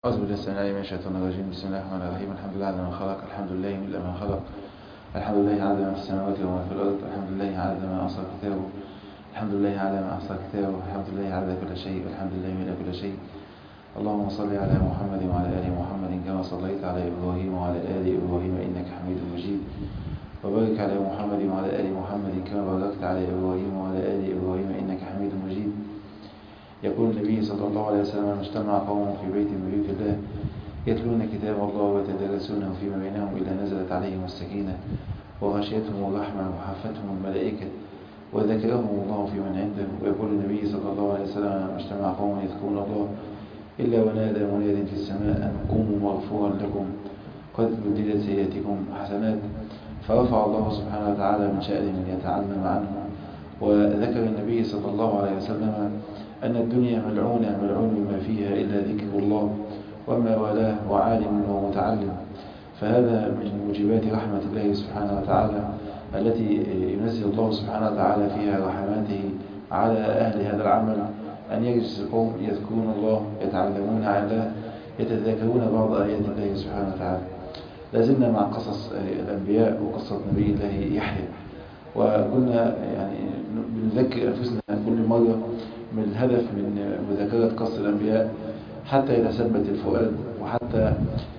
أعوذ بالله السميع العليم من الشيطان الرجيم بسم الله الرحمن الرحيم الحمد لله على ما خلق الحمد لله من ما خلق الحمد لله على ما في السماوات وما في الأرض الحمد لله على ما أحصى كتابه الحمد لله على ما أحصى كتابه الحمد لله على كل شيء والحمد لله من كل شيء اللهم صل على محمد وعلى آل محمد كما صليت على إبراهيم وعلى آل إبراهيم إنك حميد مجيد وبارك على محمد وعلى آل محمد كما باركت على إبراهيم وعلى آل إبراهيم إنك حميد مجيد يقول النبي صلى الله عليه وسلم اجتمع قوم في بيت من بيوت الله يتلون كتاب الله ويتدرسونه فيما بينهم إلا نزلت عليهم السكينة وغشيتهم الرحمة وحفتهم الملائكة وذكرهم الله في من عنده ويقول النبي صلى الله عليه وسلم اجتمع قوم يذكرون الله إلا ونادى مناد في السماء أن قوموا مغفورا لكم قد بدلت سيئاتكم حسنات فرفع الله سبحانه وتعالى من شأن من يتعلم عنه وذكر النبي صلى الله عليه وسلم أن الدنيا ملعونة ملعون بما فيها إلا ذكر الله وما والاه وعالم ومتعلم فهذا من موجبات رحمة الله سبحانه وتعالى التي ينزل الله سبحانه وتعالى فيها رحماته على أهل هذا العمل أن يجلس القوم يذكرون الله يتعلمون عن الله يتذاكرون بعض آيات الله سبحانه وتعالى لازلنا مع قصص الأنبياء وقصة نبي الله يحيى وقلنا يعني بنذكر أنفسنا كل مرة من الهدف من مذاكرة قصة الأنبياء حتى يتثبت الفؤاد وحتى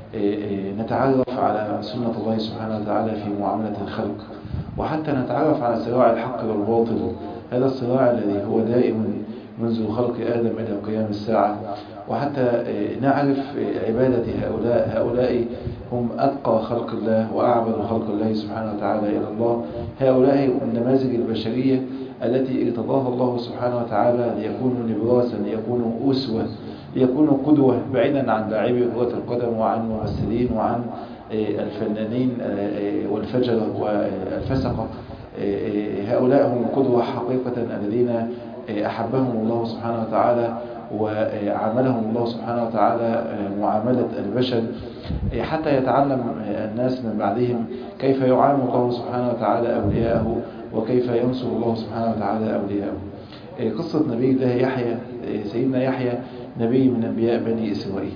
نتعرف على سنة الله سبحانه وتعالى في معاملة الخلق وحتى نتعرف على صراع الحق والباطل هذا الصراع الذي هو دائم منذ خلق آدم إلى قيام الساعة وحتى نعرف عبادة هؤلاء هؤلاء هم أتقى خلق الله وأعبد خلق الله سبحانه وتعالى إلى الله هؤلاء النماذج البشرية التي ارتضاها الله سبحانه وتعالى ليكونوا نبراسا ليكونوا أسوة ليكونوا قدوة بعيدا عن لاعبي كرة القدم وعن الممثلين وعن الفنانين والفجرة والفسقة هؤلاء هم القدوة حقيقة الذين أحبهم الله سبحانه وتعالى وعاملهم الله سبحانه وتعالى معاملة البشر حتى يتعلم الناس من بعدهم كيف يعامل الله سبحانه وتعالى أولياءه وكيف ينصر الله سبحانه وتعالى أولياءه قصة نبي الله يحيى سيدنا يحيى نبي من أنبياء بني إسرائيل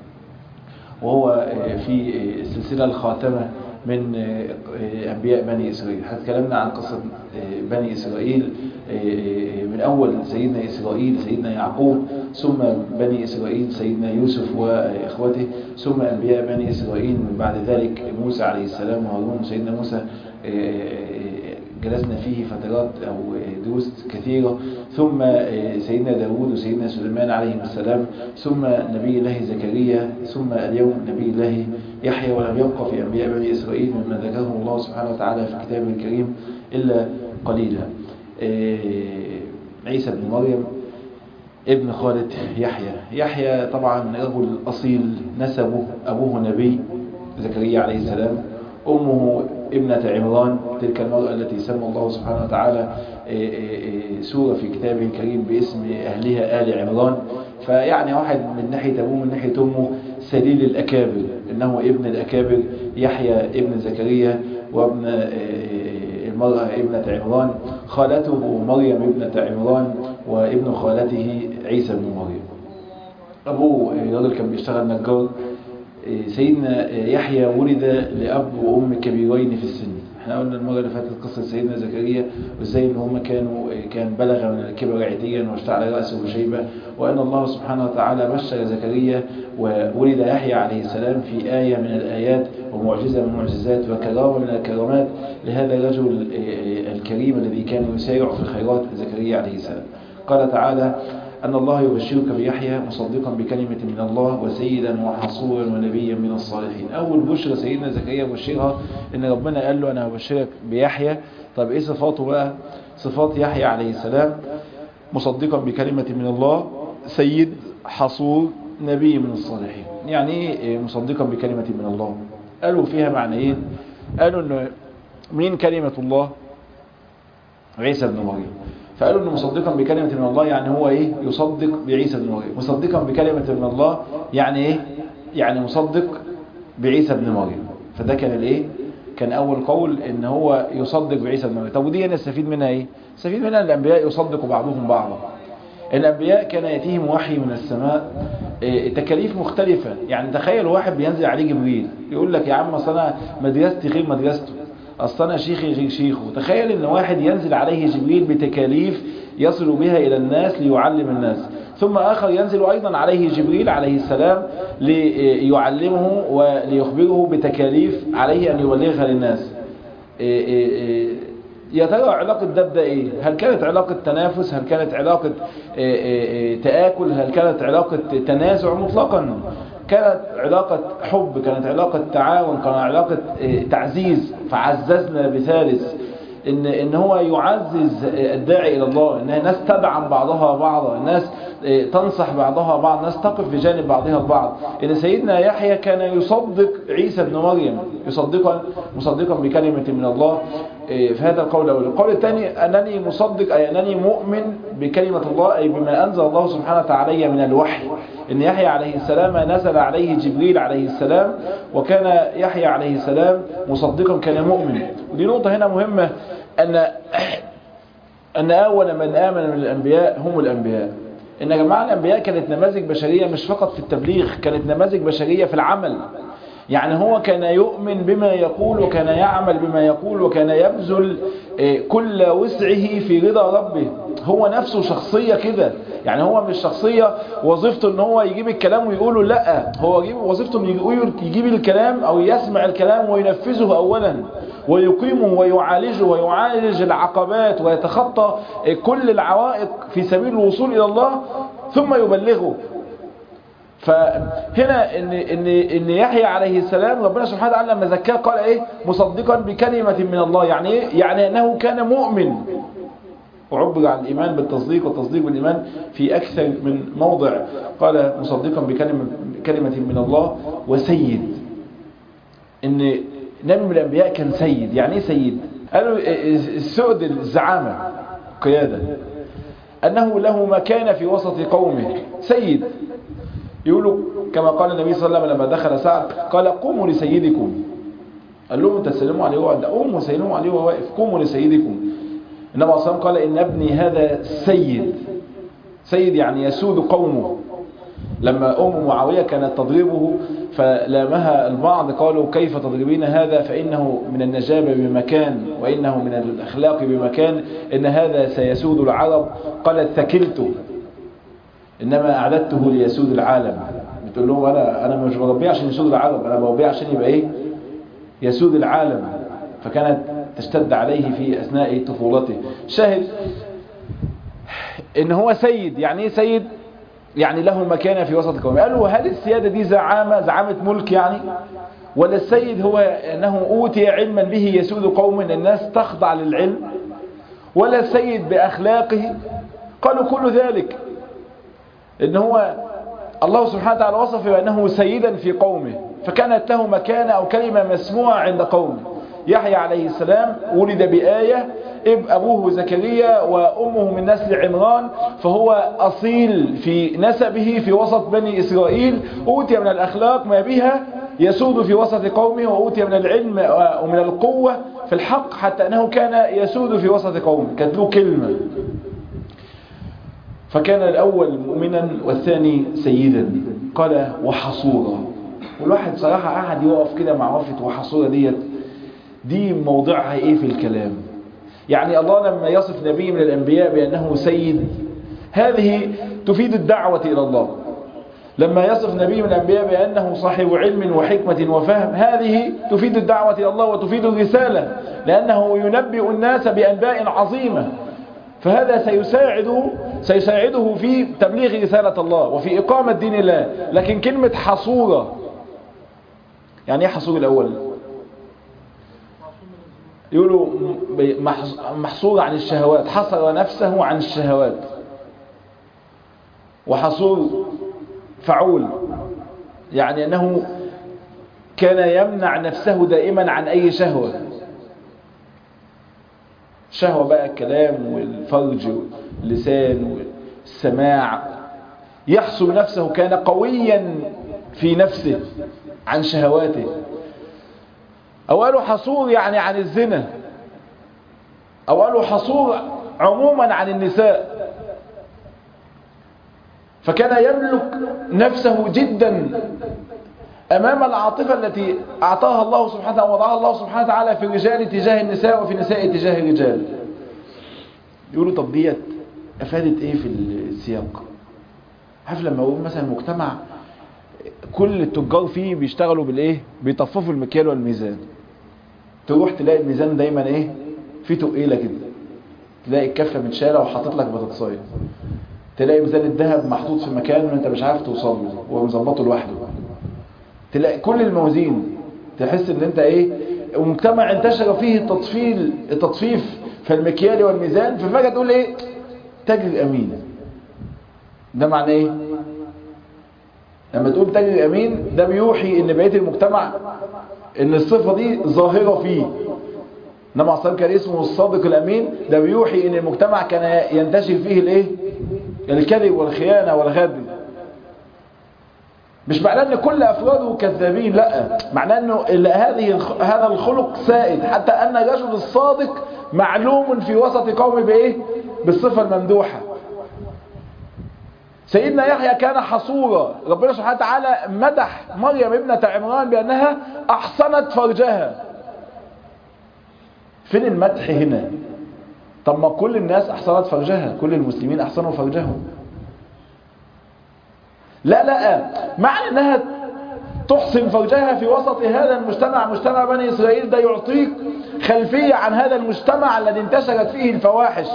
وهو في السلسلة الخاتمة من أنبياء بني إسرائيل هتكلمنا عن قصة بني إسرائيل من أول سيدنا إسرائيل سيدنا يعقوب ثم بني إسرائيل سيدنا يوسف وإخوته ثم أنبياء بني إسرائيل من بعد ذلك موسى عليه السلام وهارون سيدنا موسى جلسنا فيه فترات أو دروس كثيرة ثم سيدنا داود وسيدنا سليمان عليهم السلام ثم نبي الله زكريا ثم اليوم نبي الله يحيى ولم يبقى في أنبياء بني إسرائيل مما ذكره الله سبحانه وتعالى في كتابه الكريم إلا قليلا عيسى بن مريم ابن خالد يحيى يحيى طبعا رجل أصيل نسبه أبوه نبي زكريا عليه السلام أمه ابنة عمران تلك المرأة التي سمى الله سبحانه وتعالى سورة في كتابه الكريم باسم أهلها آل عمران فيعني واحد من ناحية أبوه من ناحية أمه سليل الأكابر إنه ابن الأكابر يحيى ابن زكريا وابن المرأة ابنة عمران خالته مريم ابنة عمران وابن خالته عيسى بن مريم أبوه راجل كان بيشتغل نجار سيدنا يحيى ولد لأب وأم كبيرين في السن احنا قلنا المرة اللي فاتت قصة سيدنا زكريا وازاي ان هم كانوا كان بلغ من الكبر عتيا واشتعل رأسه شيبة وأن الله سبحانه وتعالى بشر زكريا وولد يحيى عليه السلام في آية من الآيات ومعجزة من المعجزات وكرامة من الكرامات لهذا الرجل الكريم الذي كان يسارع في الخيرات زكريا عليه السلام قال تعالى أن الله يبشرك بيحيى مصدقا بكلمة من الله وسيدا وحصورا ونبيا من الصالحين أول بشرى سيدنا زكريا بشرها إن ربنا قال له أنا هبشرك بيحيى طب إيه صفاته بقى صفات يحيى عليه السلام مصدقا بكلمة من الله سيد حصور نبي من الصالحين يعني إيه مصدقا بكلمة من الله قالوا فيها معنيين قالوا إنه مين كلمة الله عيسى بن مريم فقالوا انه مصدقا بكلمة من الله يعني هو ايه يصدق بعيسى بن مريم مصدقا بكلمة من الله يعني ايه يعني مصدق بعيسى بن مريم فده كان الايه كان اول قول ان هو يصدق بعيسى بن مريم طب ودي نستفيد منها ايه نستفيد منها الانبياء يصدق بعضهم بعضا الأنبياء كان يأتيهم وحي من السماء تكاليف مختلفة يعني تخيل واحد بينزل عليه جبريل يقول لك يا عم أصل أنا مدرستي غير مدرسته أصل أنا شيخي غير شيخه تخيل أن واحد ينزل عليه جبريل بتكاليف يصل بها إلى الناس ليعلم الناس ثم آخر ينزل أيضا عليه جبريل عليه السلام ليعلمه وليخبره بتكاليف عليه أن يبلغها للناس يا ترى علاقة ده بده ايه هل كانت علاقة تنافس هل كانت علاقة تآكل هل كانت علاقة تنازع مطلقا كانت علاقة حب كانت علاقة تعاون كانت علاقة تعزيز فعززنا بثالث ان ان هو يعزز الداعي الى الله ان الناس تدعم بعضها بعضا الناس تنصح بعضها بعض الناس تقف بجانب بعضها البعض ان سيدنا يحيى كان يصدق عيسى ابن مريم يصدقا مصدقا بكلمة من الله في هذا القول الأول القول الثاني أنني مصدق أي أنني مؤمن بكلمة الله أي بما أنزل الله سبحانه وتعالى من الوحي إن يحيى عليه السلام نزل عليه جبريل عليه السلام وكان يحيى عليه السلام مصدقا كان مؤمن ودي نقطة هنا مهمة أن أن أول من آمن من الأنبياء هم الأنبياء إن يا جماعة الأنبياء كانت نماذج بشرية مش فقط في التبليغ كانت نماذج بشرية في العمل يعني هو كان يؤمن بما يقول وكان يعمل بما يقول وكان يبذل كل وسعه في رضا ربه هو نفسه شخصية كده يعني هو مش شخصية وظيفته ان هو يجيب الكلام ويقوله لا هو يجيب وظيفته ان يجيب الكلام او يسمع الكلام وينفذه اولا ويقيمه ويعالجه ويعالج العقبات ويتخطى كل العوائق في سبيل الوصول الى الله ثم يبلغه فهنا ان ان ان يحيى عليه السلام ربنا سبحانه وتعالى لما زكاه قال ايه مصدقا بكلمه من الله يعني ايه يعني انه كان مؤمن وعبر عن الايمان بالتصديق والتصديق بالايمان في اكثر من موضع قال مصدقا بكلمه كلمه من الله وسيد ان نبي من الانبياء كان سيد يعني ايه سيد قالوا السؤد الزعامه قياده انه له مكانه في وسط قومه سيد يقولوا كما قال النبي صلى الله عليه وسلم لما دخل سعد قال قوموا لسيدكم قال لهم تسلموا عليه وقعد قوموا سلموا عليه وهو واقف قوموا لسيدكم النبي صلى الله عليه وسلم قال إن ابني هذا سيد سيد يعني يسود قومه لما أم معاوية كانت تضربه فلامها البعض قالوا كيف تضربين هذا فإنه من النجابة بمكان وإنه من الأخلاق بمكان إن هذا سيسود العرب قالت ثكلته إنما أعددته ليسود العالم بتقول لهم أنا, أنا مش بربيه عشان يسود العرب أنا بربيه عشان يبقى إيه يسود العالم فكانت تشتد عليه في أثناء طفولته شاهد إن هو سيد يعني إيه سيد يعني له مكانة في وسط قومه قالوا هل السيادة دي زعامة زعامة ملك يعني ولا السيد هو أنه أوتي علما به يسود قوم الناس تخضع للعلم ولا السيد بأخلاقه قالوا كل ذلك ان هو الله سبحانه وتعالى وصف بأنه سيدا في قومه فكانت له مكانة أو كلمة مسموعة عند قومه يحيى عليه السلام ولد بآية اب أبوه زكريا وأمه من نسل عمران فهو أصيل في نسبه في وسط بني إسرائيل أوتي من الأخلاق ما بها يسود في وسط قومه وأوتي من العلم ومن القوة في الحق حتى أنه كان يسود في وسط قومه كانت له كلمة فكان الأول مؤمنا والثاني سيدا قال وحصورا والواحد صراحة قعد يقف كده مع وقفة وحصورا ديت دي موضعها ايه في الكلام يعني الله لما يصف نبي من الأنبياء بأنه سيد هذه تفيد الدعوة إلى الله لما يصف نبي من الأنبياء بأنه صاحب علم وحكمة وفهم هذه تفيد الدعوة إلى الله وتفيد الرسالة لأنه ينبئ الناس بأنباء عظيمة فهذا سيساعده سيساعده في تبليغ رسالة الله وفي إقامة دين الله لكن كلمة حصورة يعني ايه حصور الأول يقولوا محصور عن الشهوات حصر نفسه عن الشهوات وحصور فعول يعني أنه كان يمنع نفسه دائما عن أي شهوة شهوة بقى الكلام والفرج واللسان والسماع يحصر نفسه كان قويا في نفسه عن شهواته أو قالوا حصور يعني عن الزنا أو قالوا حصور عموما عن النساء فكان يملك نفسه جدا أمام العاطفة التي أعطاها الله سبحانه وضعها الله سبحانه وتعالى في الرجال تجاه النساء وفي النساء تجاه الرجال يقولوا طب ديت أفادت إيه في السياق عارف لما أقول مثلا مجتمع كل التجار فيه بيشتغلوا بالإيه بيطففوا المكيال والميزان تروح تلاقي الميزان دايما إيه فيه تقيلة كده تلاقي الكفة متشالة وحاطط لك بطاطسايه تلاقي ميزان الذهب محطوط في مكان وانت مش عارف توصل له ومظبطه لوحده تلاقي كل الموازين تحس ان انت ايه ومجتمع انتشر فيه التطفيل التطفيف في المكيال والميزان ففجأة تقول ايه تاجر امين ده معناه ايه لما تقول تاجر امين ده بيوحي ان بقيه المجتمع ان الصفة دي ظاهرة فيه انما اصلا كان اسمه الصادق الامين ده بيوحي ان المجتمع كان ينتشر فيه الايه الكذب والخيانة والغدر مش معناه ان كل افراده كذابين لا معناه انه هذه هذا الخلق سائد حتى ان الرجل الصادق معلوم في وسط قومه بايه بالصفه الممدوحه سيدنا يحيى كان حصورا ربنا سبحانه وتعالى مدح مريم ابنة عمران بأنها أحصنت فرجها فين المدح هنا طب ما كل الناس أحصنت فرجها كل المسلمين أحصنوا فرجهم لا لا معنى أنها تحسن فرجها في وسط هذا المجتمع مجتمع بني إسرائيل ده يعطيك خلفية عن هذا المجتمع الذي انتشرت فيه الفواحش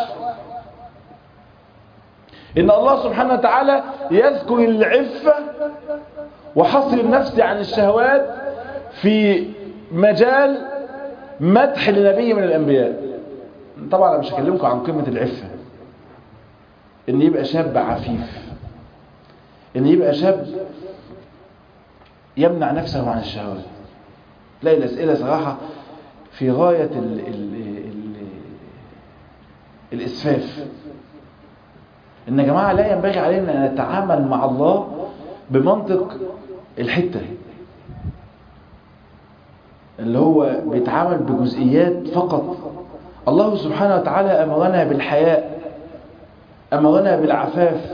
إن الله سبحانه وتعالى يذكر العفة وحصر النفس عن الشهوات في مجال مدح لنبي من الأنبياء طبعا أنا مش هكلمكم عن قمة العفة إن يبقى شاب عفيف إن يبقى شاب يمنع نفسه عن الشهوات تلاقي الأسئلة صراحة في غاية ال ال ال الإسفاف إن يا جماعة لا ينبغي علينا أن نتعامل مع الله بمنطق الحتة اللي هو بيتعامل بجزئيات فقط الله سبحانه وتعالى أمرنا بالحياء أمرنا بالعفاف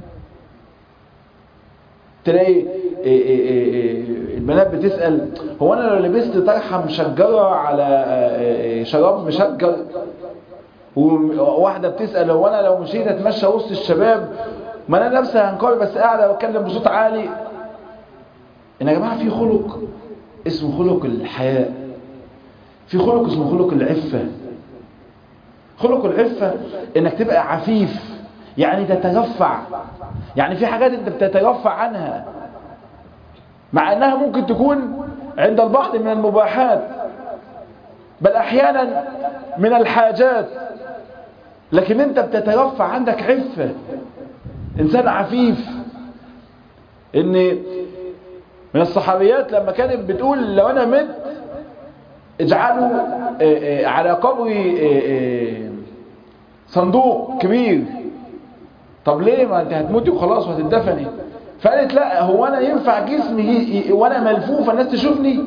تلاقي البنات بتسأل هو أنا لو لبست طرحة مشجرة على شراب مشجر وواحدة بتسأل هو أنا لو مشيت أتمشى وسط الشباب ما أنا لابسة هنقوي بس قاعدة بتكلم بصوت عالي إن يا جماعة في خلق اسمه خلق الحياء في خلق اسمه خلق العفة خلق العفة إنك تبقى عفيف يعني تترفع يعني في حاجات انت بتترفع عنها مع انها ممكن تكون عند البعض من المباحات بل احيانا من الحاجات لكن انت بتترفع عندك عفة انسان عفيف ان من الصحابيات لما كانت بتقول لو انا مت اجعلوا على قبري صندوق كبير طب ليه ما انت هتموتي وخلاص وهتدفني فقالت لا هو انا ينفع جسمي وانا ملفوفه الناس تشوفني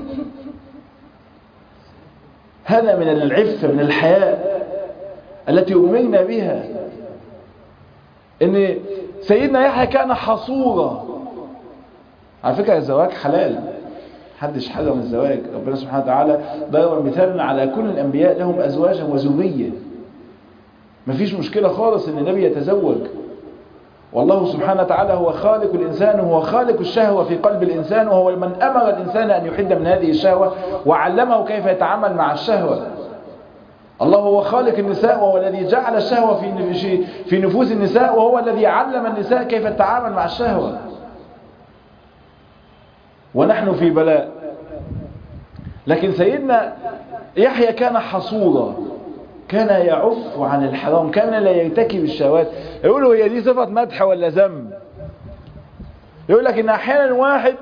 هذا من العفه من الحياء التي امرنا بها ان سيدنا يحيى كان حصورا على فكره الزواج حلال محدش حرم الزواج ربنا سبحانه وتعالى ضرب مثال على كل الانبياء لهم ازواجا وذريه مفيش مشكله خالص ان النبي يتزوج والله سبحانه وتعالى هو خالق الإنسان وهو خالق الشهوة في قلب الإنسان وهو من أمر الإنسان أن يحد من هذه الشهوة وعلمه كيف يتعامل مع الشهوة الله هو خالق النساء وهو الذي جعل الشهوة في في نفوس النساء وهو الذي علم النساء كيف التعامل مع الشهوة ونحن في بلاء لكن سيدنا يحيى كان حصورا كان يعف عن الحرام كان لا يرتكب الشهوات يقولوا هي دي صفة مدح ولا ذم يقول لك ان احيانا واحد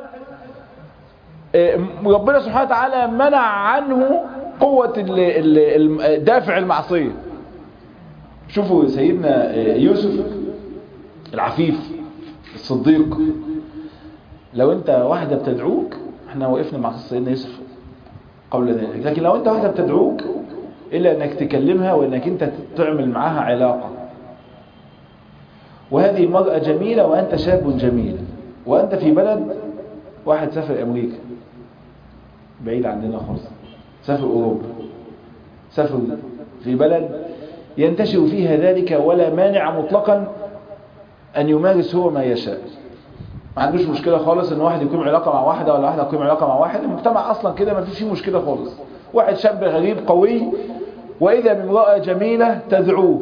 ربنا سبحانه وتعالى منع عنه قوة دافع المعصية شوفوا سيدنا يوسف العفيف الصديق لو انت واحدة بتدعوك احنا وقفنا مع سيدنا يوسف قبل ذلك لكن لو انت واحدة بتدعوك إلا أنك تكلمها وأنك أنت تعمل معها علاقة وهذه المرأة جميلة وأنت شاب جميل وأنت في بلد واحد سافر أمريكا بعيد عننا خالص سافر أوروبا سافر في بلد ينتشر فيها ذلك ولا مانع مطلقا أن يمارس هو ما يشاء ما عندوش مشكلة خالص ان واحد يقيم علاقة مع واحدة ولا واحدة يقيم علاقة مع واحد المجتمع اصلا كده ما فيش فيه مشكلة خالص واحد شاب غريب قوي واذا بامرأة جميلة تدعوه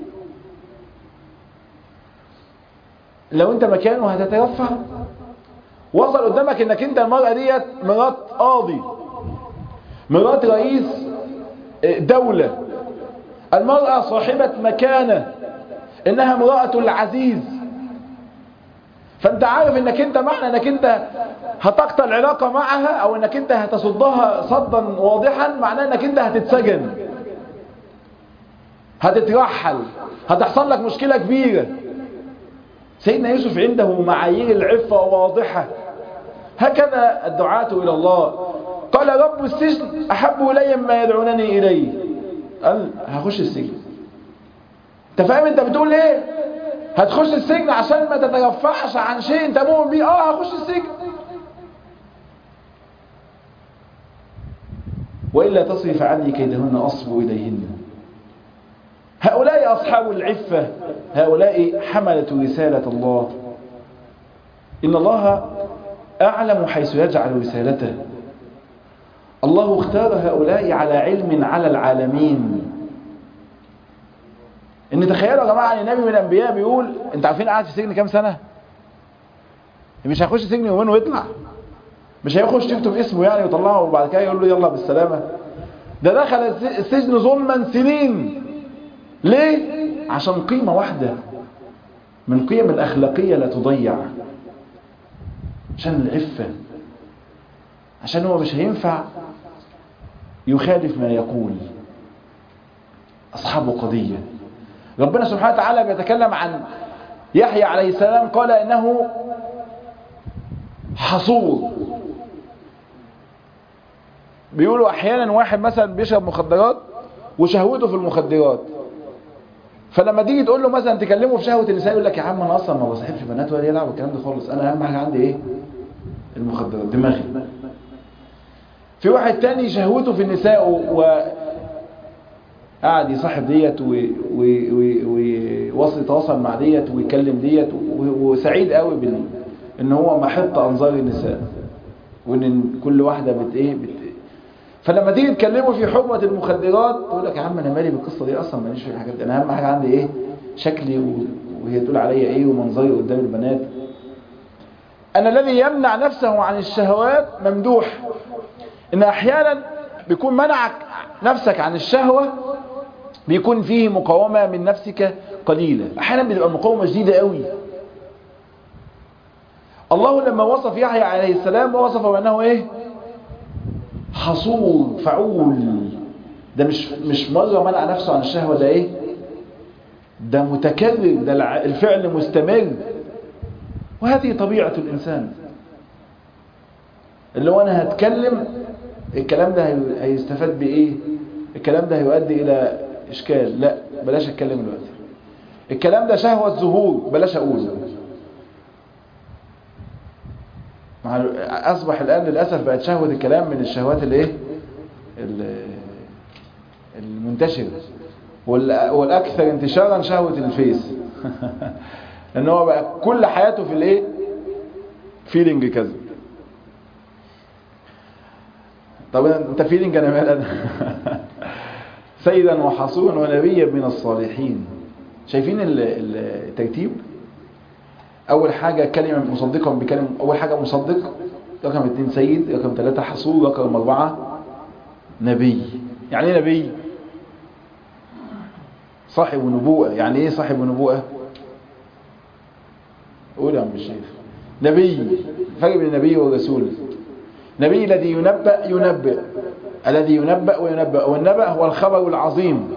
لو انت مكانه هتترفع وصل قدامك انك انت المرأة ديت مرات قاضي مرات رئيس دولة المرأة صاحبة مكانة انها امرأة العزيز فانت عارف انك انت معنى انك انت هتقطع العلاقة معها او انك انت هتصدها صدا واضحا معناه انك انت هتتسجن هتترحل هتحصل لك مشكلة كبيرة سيدنا يوسف عنده معايير العفة واضحة هكذا الدعاة إلى الله قال رب السجن أحب إلي مما يدعونني إليه قال هخش السجن انت فاهم انت بتقول ايه هتخش السجن عشان ما تترفعش عن شيء انت مؤمن بيه اه هخش السجن وإلا تصرف عني كيدهن أصب إليهن هؤلاء أصحاب العفة هؤلاء حملة رسالة الله إن الله أعلم حيث يجعل رسالته الله اختار هؤلاء على علم على العالمين ان تخيلوا يا جماعه ان النبي من الانبياء بيقول انت عارفين قاعد في السجن كام سنه مش هيخش سجن يومين ويطلع مش هيخش يكتب اسمه يعني ويطلعه وبعد كده يقول له يلا بالسلامه ده دخل السجن ظلما سنين ليه عشان قيمه واحده من قيم الاخلاقيه لا تضيع عشان العفه عشان هو مش هينفع يخالف ما يقول أصحاب قضية ربنا سبحانه وتعالى بيتكلم عن يحيى عليه السلام قال إنه حصور بيقولوا أحيانا واحد مثلا بيشرب مخدرات وشهوته في المخدرات فلما تيجي تقول له مثلا تكلمه في شهوة النساء يقول لك يا عم أنا أصلا ما بصاحبش بنات ولا يلعب والكلام ده خالص أنا أهم حاجة عندي إيه المخدرات دماغي في واحد تاني شهوته في النساء و قاعد يصاحب ديت ويوصل يتواصل مع ديت ويكلم ديت وسعيد قوي بال ان هو محط انظار النساء وان كل واحده بت ايه بت فلما تيجي تكلمه في حكمه المخدرات يقول لك يا عم انا مالي بالقصه دي اصلا ماليش في الحاجات دي انا اهم حاجه عندي ايه شكلي وهي تقول عليا ايه ومنظري قدام البنات انا الذي يمنع نفسه عن الشهوات ممدوح ان احيانا بيكون منعك نفسك عن الشهوة بيكون فيه مقاومة من نفسك قليلة احيانا بتبقى المقاومة شديدة قوي الله لما وصف يحيى عليه السلام وصف بأنه ايه حصول فعول ده مش مش مرة منع نفسه عن الشهوة ده ايه ده متكرر ده الفعل مستمر وهذه طبيعة الإنسان اللي هو أنا هتكلم الكلام ده هيستفاد بإيه الكلام ده هيؤدي إلى إشكال لا بلاش أتكلم دلوقتي الكلام ده شهوة ظهور بلاش أقوله أصبح الآن للأسف بقت شهوة الكلام من الشهوات الإيه المنتشرة والأكثر انتشارا شهوة الفيس ان هو بقى كل حياته في الايه فيلينج كذا طب انت فيلينج انا مال انا سيدا وحصورا ونبيا من الصالحين شايفين الترتيب اول حاجة كلمة مصدقة بكلمة اول حاجة مصدق رقم اثنين سيد رقم ثلاثة حصور رقم اربعة نبي يعني ايه نبي صاحب نبوءة يعني ايه صاحب نبوءة قول يا عم الشيخ نبي فرق بين النبي والرسول نبي الذي ينبأ ينبئ الذي ينبأ وينبأ والنبأ هو الخبر العظيم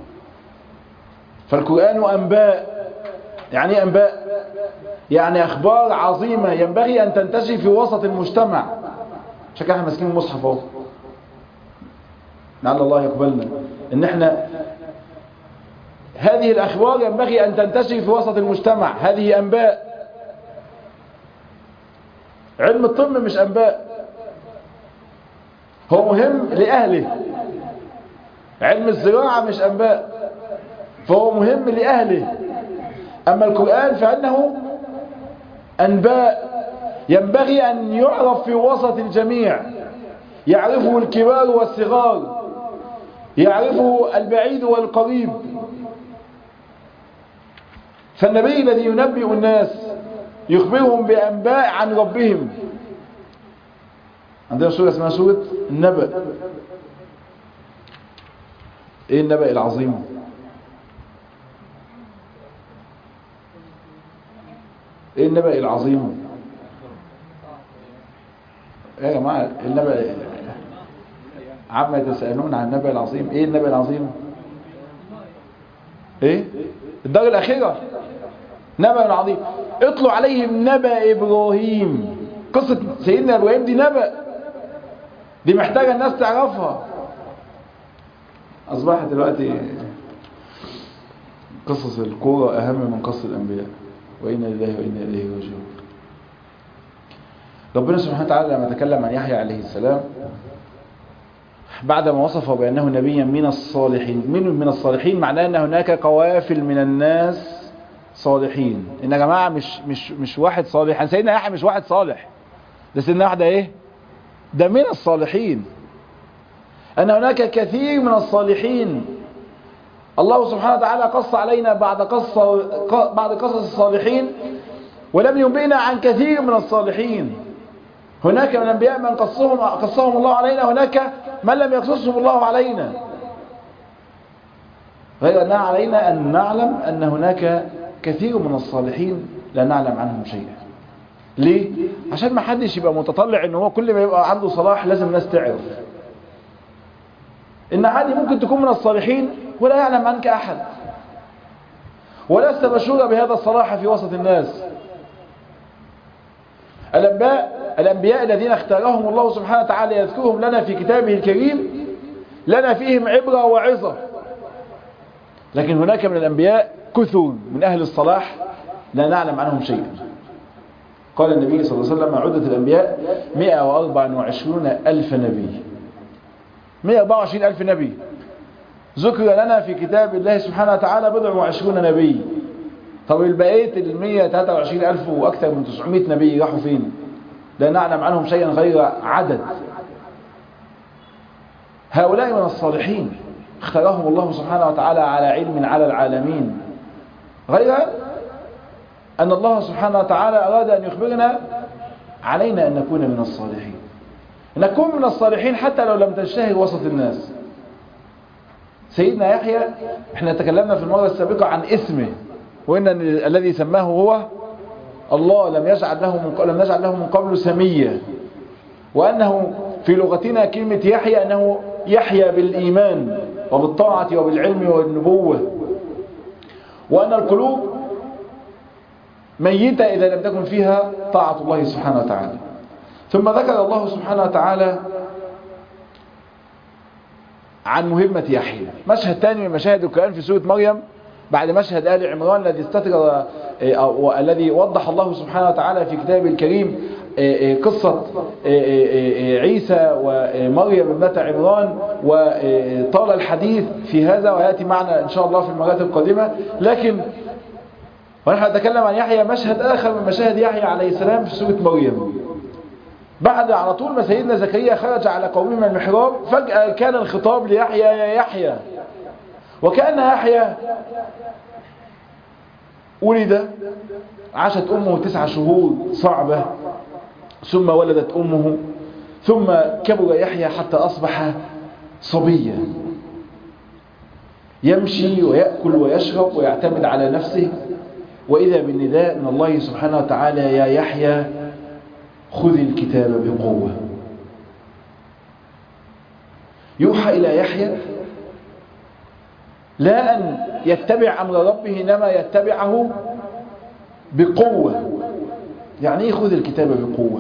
فالقرآن أنباء يعني ايه أنباء يعني أخبار عظيمة ينبغي أن تنتشر في وسط المجتمع شكرا احنا ماسكين المصحف اهو لعل الله يقبلنا ان احنا هذه الأخبار ينبغي أن تنتشر في وسط المجتمع هذه أنباء علم الطب مش أنباء هو مهم لأهله علم الزراعة مش أنباء فهو مهم لأهله أما القرآن فإنه أنباء ينبغي أن يعرف في وسط الجميع يعرفه الكبار والصغار يعرفه البعيد والقريب فالنبي الذي ينبئ الناس يخبرهم بأنباء عن ربهم عندنا سورة اسمها سورة النبأ ايه النبأ العظيم ايه النبأ العظيم ايه يا جماعة النبأ عما يتساءلون عن النبأ العظيم ايه النبأ العظيم ايه الدار الأخيرة نبأ عظيم اطلوا عليهم نبأ إبراهيم قصة سيدنا إبراهيم دي نبأ دي محتاجة الناس تعرفها أصبحت دلوقتي قصص الكورة أهم من قصص الأنبياء وإنا لله وإنا إليه راجعون ربنا سبحانه وتعالى لما تكلم عن يحيى عليه السلام بعدما وصفه بأنه نبيا من الصالحين من من الصالحين معناه أن هناك قوافل من الناس صالحين إن يا جماعة مش مش مش واحد صالح سيدنا يحيى مش واحد صالح ده سيدنا واحد إيه ده من الصالحين أن هناك كثير من الصالحين الله سبحانه وتعالى قص علينا بعد قص بعد قصص الصالحين ولم ينبئنا عن كثير من الصالحين هناك من الأنبياء من قصهم قصهم الله علينا هناك من لم يقصصهم الله علينا غير أننا علينا أن نعلم أن هناك كثير من الصالحين لا نعلم عنهم شيئا ليه؟ عشان ما حدش يبقى متطلع ان هو كل ما يبقى عنده صلاح لازم الناس تعرف ان عادي ممكن تكون من الصالحين ولا يعلم عنك احد ولست مشهورا بهذا الصلاح في وسط الناس الأنباء الأنبياء الذين اختارهم الله سبحانه وتعالى يذكرهم لنا في كتابه الكريم لنا فيهم عبرة وعظة لكن هناك من الأنبياء كثر من أهل الصلاح لا نعلم عنهم شيئا قال النبي صلى الله عليه وسلم عدة الأنبياء 124 ألف نبي 124 ألف نبي ذكر لنا في كتاب الله سبحانه وتعالى بضع وعشرون نبي طب البقية ال 123 ألف وأكثر من 900 نبي راحوا فين لا نعلم عنهم شيئا غير عدد هؤلاء من الصالحين اختارهم الله سبحانه وتعالى على علم على العالمين غير أن الله سبحانه وتعالى أراد أن يخبرنا علينا أن نكون من الصالحين نكون من الصالحين حتى لو لم تشتهر وسط الناس سيدنا يحيى احنا تكلمنا في المرة السابقة عن اسمه وإن الذي سماه هو الله لم يجعل له من لم نجعل له من قبل سميا وأنه في لغتنا كلمة يحيى أنه يحيى بالإيمان وبالطاعة وبالعلم والنبوة وأن القلوب ميتة إذا لم تكن فيها طاعة الله سبحانه وتعالى ثم ذكر الله سبحانه وتعالى عن مهمة يحيى مشهد ثاني من مشاهد القرآن في سورة مريم بعد مشهد آل عمران الذي استتر والذي وضح الله سبحانه وتعالى في كتابه الكريم قصة عيسى ومريم ابنة عمران وطال الحديث في هذا ويأتي معنا إن شاء الله في المرات القادمة لكن ونحن نتكلم عن يحيى مشهد آخر من مشاهد يحيى عليه السلام في سورة مريم بعد على طول ما سيدنا زكريا خرج على قومه من المحراب فجأة كان الخطاب ليحيى يا يحيى وكأن يحيى ولد عاشت أمه تسع شهور صعبة ثم ولدت أمه ثم كبر يحيى حتى أصبح صبيا يمشي ويأكل ويشرب ويعتمد على نفسه وإذا بالنداء من الله سبحانه وتعالى يا يحيى خذ الكتاب بقوة يوحى إلى يحيى لا أن يتبع أمر ربه إنما يتبعه بقوة يعني ايه خذ الكتاب بقوة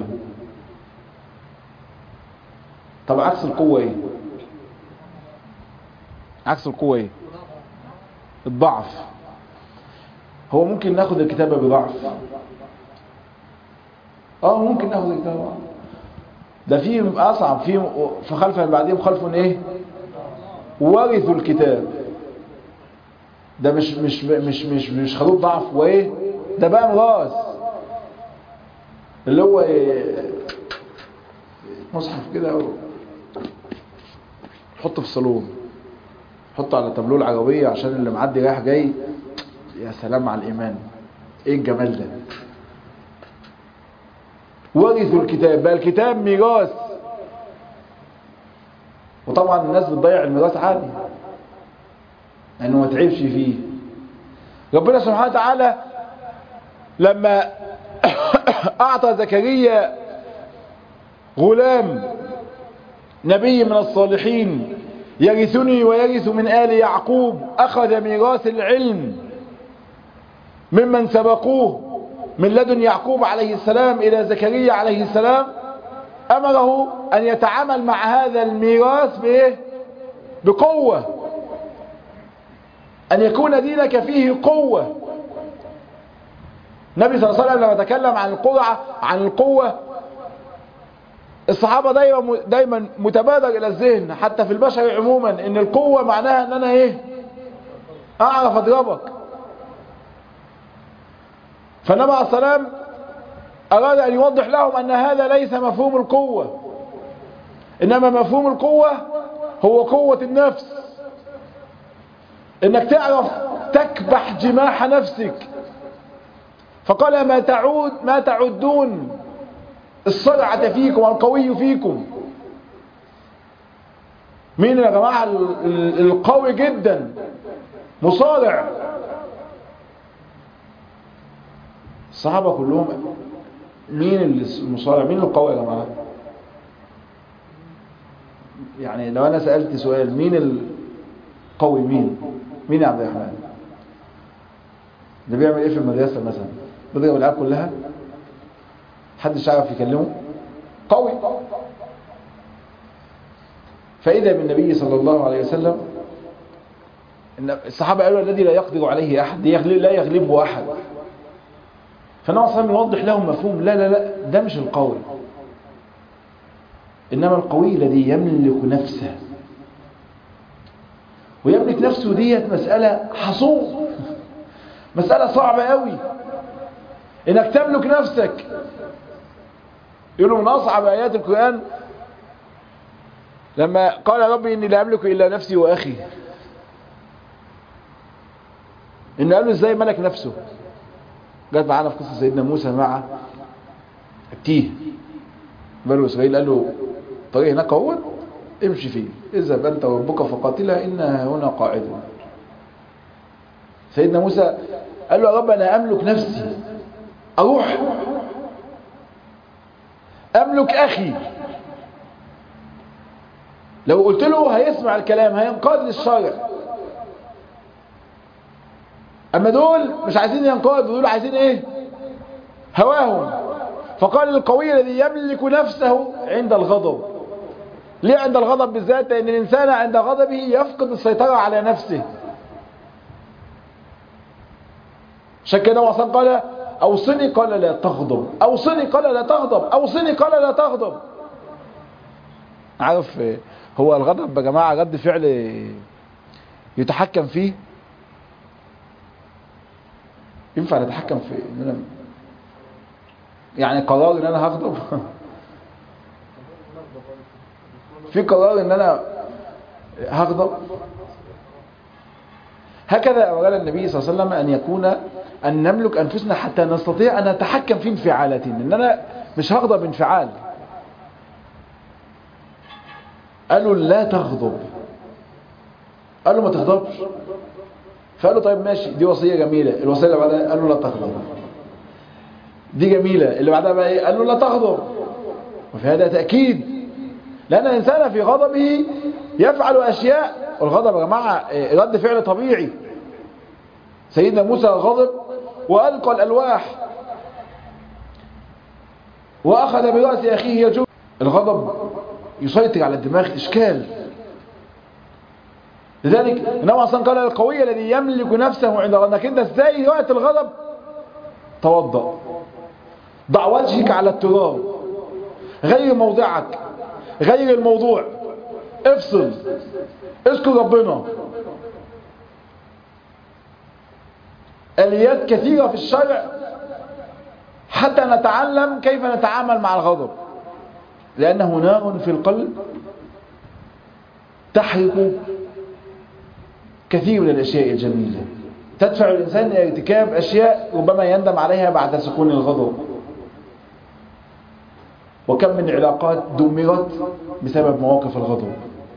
طب عكس القوة ايه عكس القوة ايه الضعف هو ممكن ناخد الكتابة بضعف اه ممكن ناخد الكتابة بضعف ده في اصعب في فخلف من بعدهم خلف ايه ورثوا الكتاب ده مش مش مش مش مش خدوه ضعف وايه ده بقى ميراث اللي هو إيه مصحف كده حطه في الصالون حطه على تابلوه العربية عشان اللي معدي رايح جاي يا سلام على الإيمان ايه الجمال ده ورثوا الكتاب بقى الكتاب ميراث وطبعا الناس بتضيع الميراث عادي لانه ما تعبش فيه ربنا سبحانه وتعالى لما اعطى زكريا غلام نبي من الصالحين يرثني ويرث من آل يعقوب أخذ ميراث العلم ممن سبقوه من لدن يعقوب عليه السلام إلى زكريا عليه السلام أمره أن يتعامل مع هذا الميراث بإيه؟ بقوة أن يكون دينك فيه قوة النبي صلى الله عليه وسلم لما تكلم عن القرعة عن القوة الصحابة دايما دايما متبادر الى الذهن حتى في البشر عموما ان القوة معناها ان انا ايه اعرف اضربك فالنبي عليه السلام اراد ان يوضح لهم ان هذا ليس مفهوم القوة انما مفهوم القوة هو قوة النفس انك تعرف تكبح جماح نفسك فقال ما تعود ما تعدون الصرعة فيكم القوي فيكم مين يا جماعة القوي جدا مصارع الصحابة كلهم مين المصارع مين القوي يا جماعة يعني لو انا سألت سؤال مين القوي مين مين يا عبد الرحمن ده بيعمل ايه في المدرسة مثلا بيضرب العيال كلها محدش يعرف يكلمه قوي فإذا بالنبي صلى الله عليه وسلم إن الصحابة قالوا الذي لا يقدر عليه أحد لا يغلبه أحد فالنبي صلى الله عليه وسلم يوضح لهم مفهوم لا لا لا ده مش القوي إنما القوي الذي يملك نفسه ويملك نفسه ديت مسألة حصول مسألة صعبة قوي إنك تملك نفسك يقولوا من أصعب آيات القرآن لما قال ربي إني لا أملك إلا نفسي وأخي إن قالوا إزاي ملك نفسه جت معانا في قصة سيدنا موسى مع التيه بنو إسرائيل قال له طريق هناك هو امشي فيه اذهب أنت وربك فقاتلها إنها هنا قاعدة سيدنا موسى قال له يا رب أنا أملك نفسي أروح أملك أخي لو قلت له هيسمع الكلام هينقاد للشرع أما دول مش عايزين ينقادوا دول عايزين إيه هواهم فقال القوي الذي يملك نفسه عند الغضب ليه عند الغضب بالذات لأن الإنسان عند غضبه يفقد السيطرة على نفسه عشان كده وصل قال أوصني قال لا تغضب أوصني قال لا تغضب أوصني قال لا تغضب عارف هو الغضب يا جماعة رد فعل يتحكم فيه ينفع نتحكم في ان انا يعني قرار ان انا هغضب في قرار ان انا هغضب هكذا أراد النبي صلى الله عليه وسلم أن يكون أن نملك أنفسنا حتى نستطيع أن نتحكم في انفعالاتنا إن أنا مش هغضب انفعال قالوا لا تغضب قالوا ما تغضبش فقالوا طيب ماشي دي وصية جميلة الوصية اللي بعدها قالوا لا تغضب دي جميلة اللي بعدها بقى ايه قالوا لا تغضب وفي هذا تأكيد لأن الإنسان في غضبه يفعل أشياء والغضب يا جماعة رد فعل طبيعي سيدنا موسى غضب وألقى الألواح وأخذ برأس أخيه يجوب الغضب يسيطر على الدماغ إشكال لذلك النبي اصلا قال القوي الذي يملك نفسه عند الله انك انت ازاي وقت الغضب توضأ ضع وجهك على التراب غير موضعك غير الموضوع افصل اذكر ربنا اليات كثيرة في الشرع حتى نتعلم كيف نتعامل مع الغضب لأنه نار في القلب تحرق كثير من الأشياء الجميلة تدفع الإنسان إلى ارتكاب أشياء ربما يندم عليها بعد سكون الغضب وكم من علاقات دمرت بسبب مواقف الغضب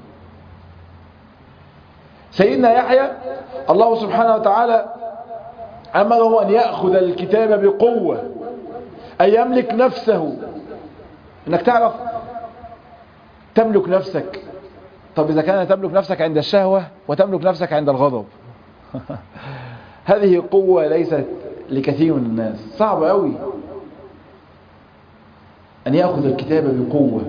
سيدنا يحيى الله سبحانه وتعالى أمره أن يأخذ الكتاب بقوة أن يملك نفسه أنك تعرف تملك نفسك طب إذا كان تملك نفسك عند الشهوة وتملك نفسك عند الغضب هذه قوة ليست لكثير من الناس صعب قوي أن يأخذ الكتاب بقوة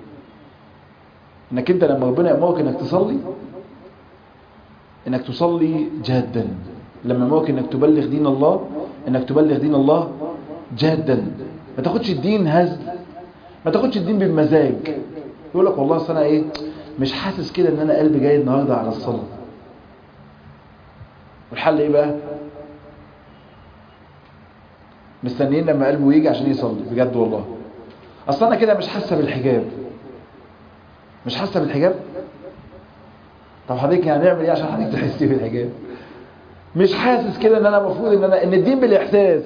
أنك أنت لما ربنا يأمرك أنك تصلي أنك تصلي جادا لما يأمرك أنك تبلغ دين الله أنك تبلغ دين الله جادا ما تاخدش الدين هزل ما تاخدش الدين بالمزاج يقول لك والله أصل أنا إيه مش حاسس كده ان انا قلبي جاي النهارده على الصلاه والحل ايه بقى مستنيين لما قلبه يجي عشان يصلي بجد والله اصل انا كده مش حاسه بالحجاب مش حاسه بالحجاب طب حضرتك يعني هنعمل ايه عشان حضرتك تحسي بالحجاب مش حاسس كده ان انا المفروض ان انا ان الدين بالاحساس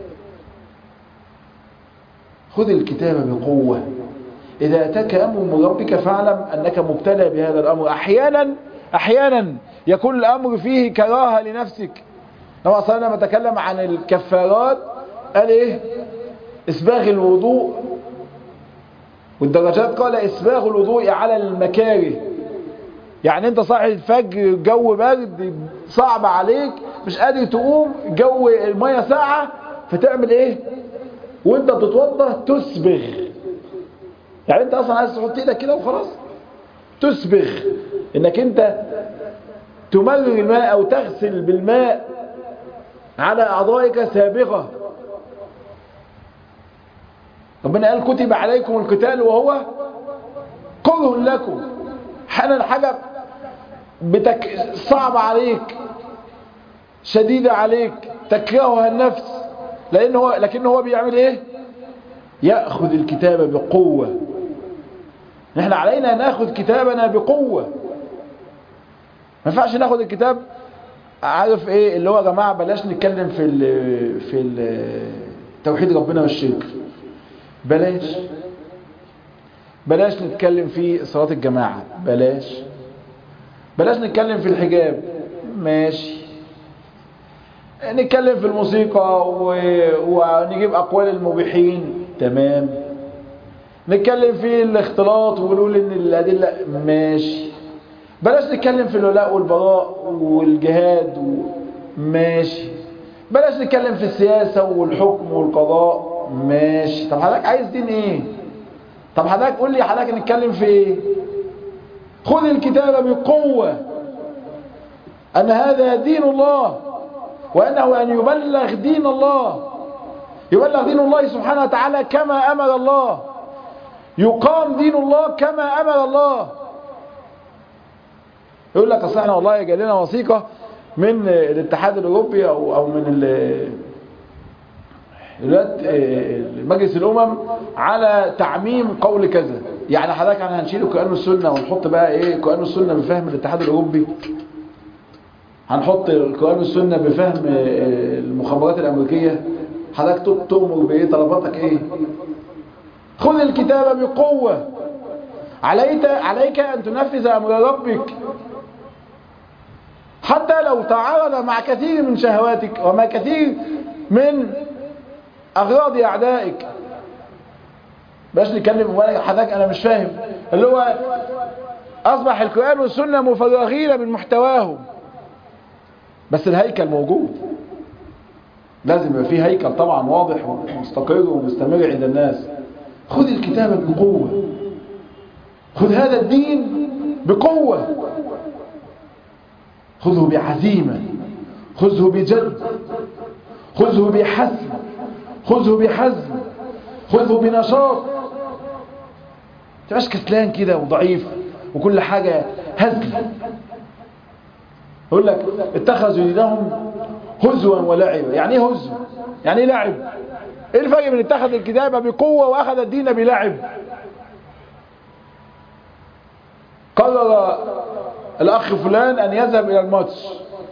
خذ الكتاب بقوه إذا أتاك أمر من ربك فاعلم أنك مبتلى بهذا الأمر أحيانا أحيانا يكون الأمر فيه كراهة لنفسك لما أصلا لما تكلم عن الكفارات قال إيه إسباغ الوضوء والدرجات قال إسباغ الوضوء على المكاره يعني انت صاحي الفجر جو برد صعب عليك مش قادر تقوم جو المية ساعة فتعمل ايه وانت بتتوضى تسبغ يعني انت اصلا عايز تحط ايدك كده وخلاص تسبغ انك انت تمرر الماء او تغسل بالماء على اعضائك سابغة ربنا قال كتب عليكم القتال وهو كره لكم حالا حاجة بتك... صعب عليك شديدة عليك تكرهها النفس لأنه هو... لكن هو بيعمل ايه يأخذ الكتاب بقوة نحن علينا ناخذ كتابنا بقوة ما ينفعش ناخذ الكتاب عارف ايه اللي هو يا جماعة بلاش نتكلم في ال في ال توحيد ربنا والشرك بلاش بلاش نتكلم في صلاة الجماعة بلاش بلاش نتكلم في الحجاب ماشي نتكلم في الموسيقى و... ونجيب أقوال المبيحين تمام نتكلم في الاختلاط ونقول ان الأدلة ماشي بلاش نتكلم في الولاء والبراء والجهاد و... ماشي بلاش نتكلم في السياسة والحكم والقضاء ماشي طب حضرتك عايز دين ايه طب حضرتك قول لي حضرتك نتكلم في ايه خذ الكتاب بقوة ان هذا دين الله وانه ان يبلغ دين الله يبلغ دين الله سبحانه وتعالى كما امر الله يقام دين الله كما امر الله يقول لك اصل احنا والله جاي لنا وثيقه من الاتحاد الاوروبي او او من مجلس الامم على تعميم قول كذا يعني حضرتك احنا هنشيله كانه السنه ونحط بقى ايه كانه السنه بفهم الاتحاد الاوروبي هنحط القرآن والسنة بفهم المخابرات الأمريكية حضرتك تؤمر بإيه طلباتك إيه خذ الكتاب بقوة عليك, عليك أن تنفذ أمر ربك حتى لو تعارض مع كثير من شهواتك ومع كثير من أغراض أعدائك باش نتكلم ولا حضرتك أنا مش فاهم اللي هو أصبح القرآن والسنة مفرغين من محتواهم بس الهيكل موجود لازم يبقى فيه هيكل طبعا واضح ومستقر ومستمر عند الناس خذ الكتاب بقوة خذ هذا الدين بقوة خذه بعزيمة خذه بجد خذه بحزم خذه بحزم خذه بنشاط تبقاش كسلان كده وضعيف وكل حاجة هزل يقول لك اتخذوا دينهم هزوا ولعبا يعني ايه هزو يعني ايه لعب ايه الفرق بين اتخذ الكتاب بقوة واخذ الدين بلعب قرر الاخ فلان ان يذهب الى الماتش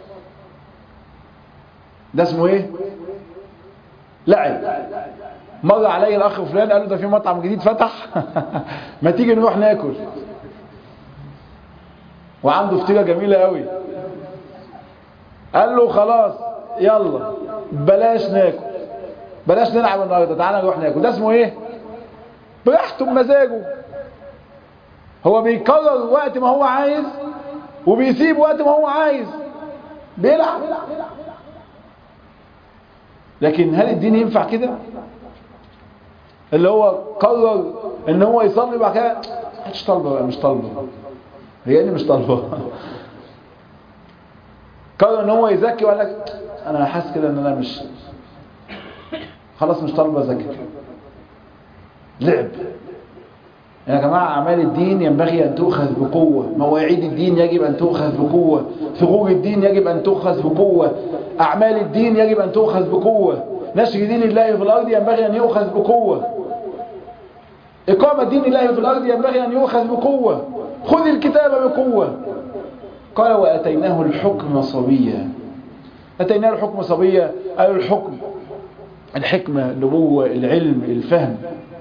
ده اسمه ايه لعب مر علي الاخ فلان قال له ده في مطعم جديد فتح ما تيجي نروح ناكل وعنده فطيره جميله قوي قال له خلاص يلا بلاش ناكل بلاش نلعب النهارده تعالى نروح ناكل ده اسمه ايه براحته بمزاجه هو بيكرر وقت ما هو عايز وبيسيب وقت ما هو عايز بيلعب لكن هل الدين ينفع كده اللي هو قرر ان هو يصلي بعد كده مش طالبه بقى مش طالبه هي اللي مش طالبه قرر ان هو يزكي وقال لك انا حاسس كده ان انا مش خلاص مش طالبه ذاكر لعب يا جماعة أعمال الدين ينبغي أن تؤخذ بقوة مواعيد الدين يجب أن تؤخذ بقوة ثغور الدين يجب أن تؤخذ بقوة أعمال الدين يجب أن تؤخذ بقوة نشر دين الله في الأرض ينبغي أن يؤخذ بقوة إقامة دين الله في الأرض ينبغي أن يؤخذ بقوة خذ الكتاب بقوة قال وأتيناه الحكم صبيا أتيناه الحكم صبيا قالوا الحكم الحكمة النبوة العلم الفهم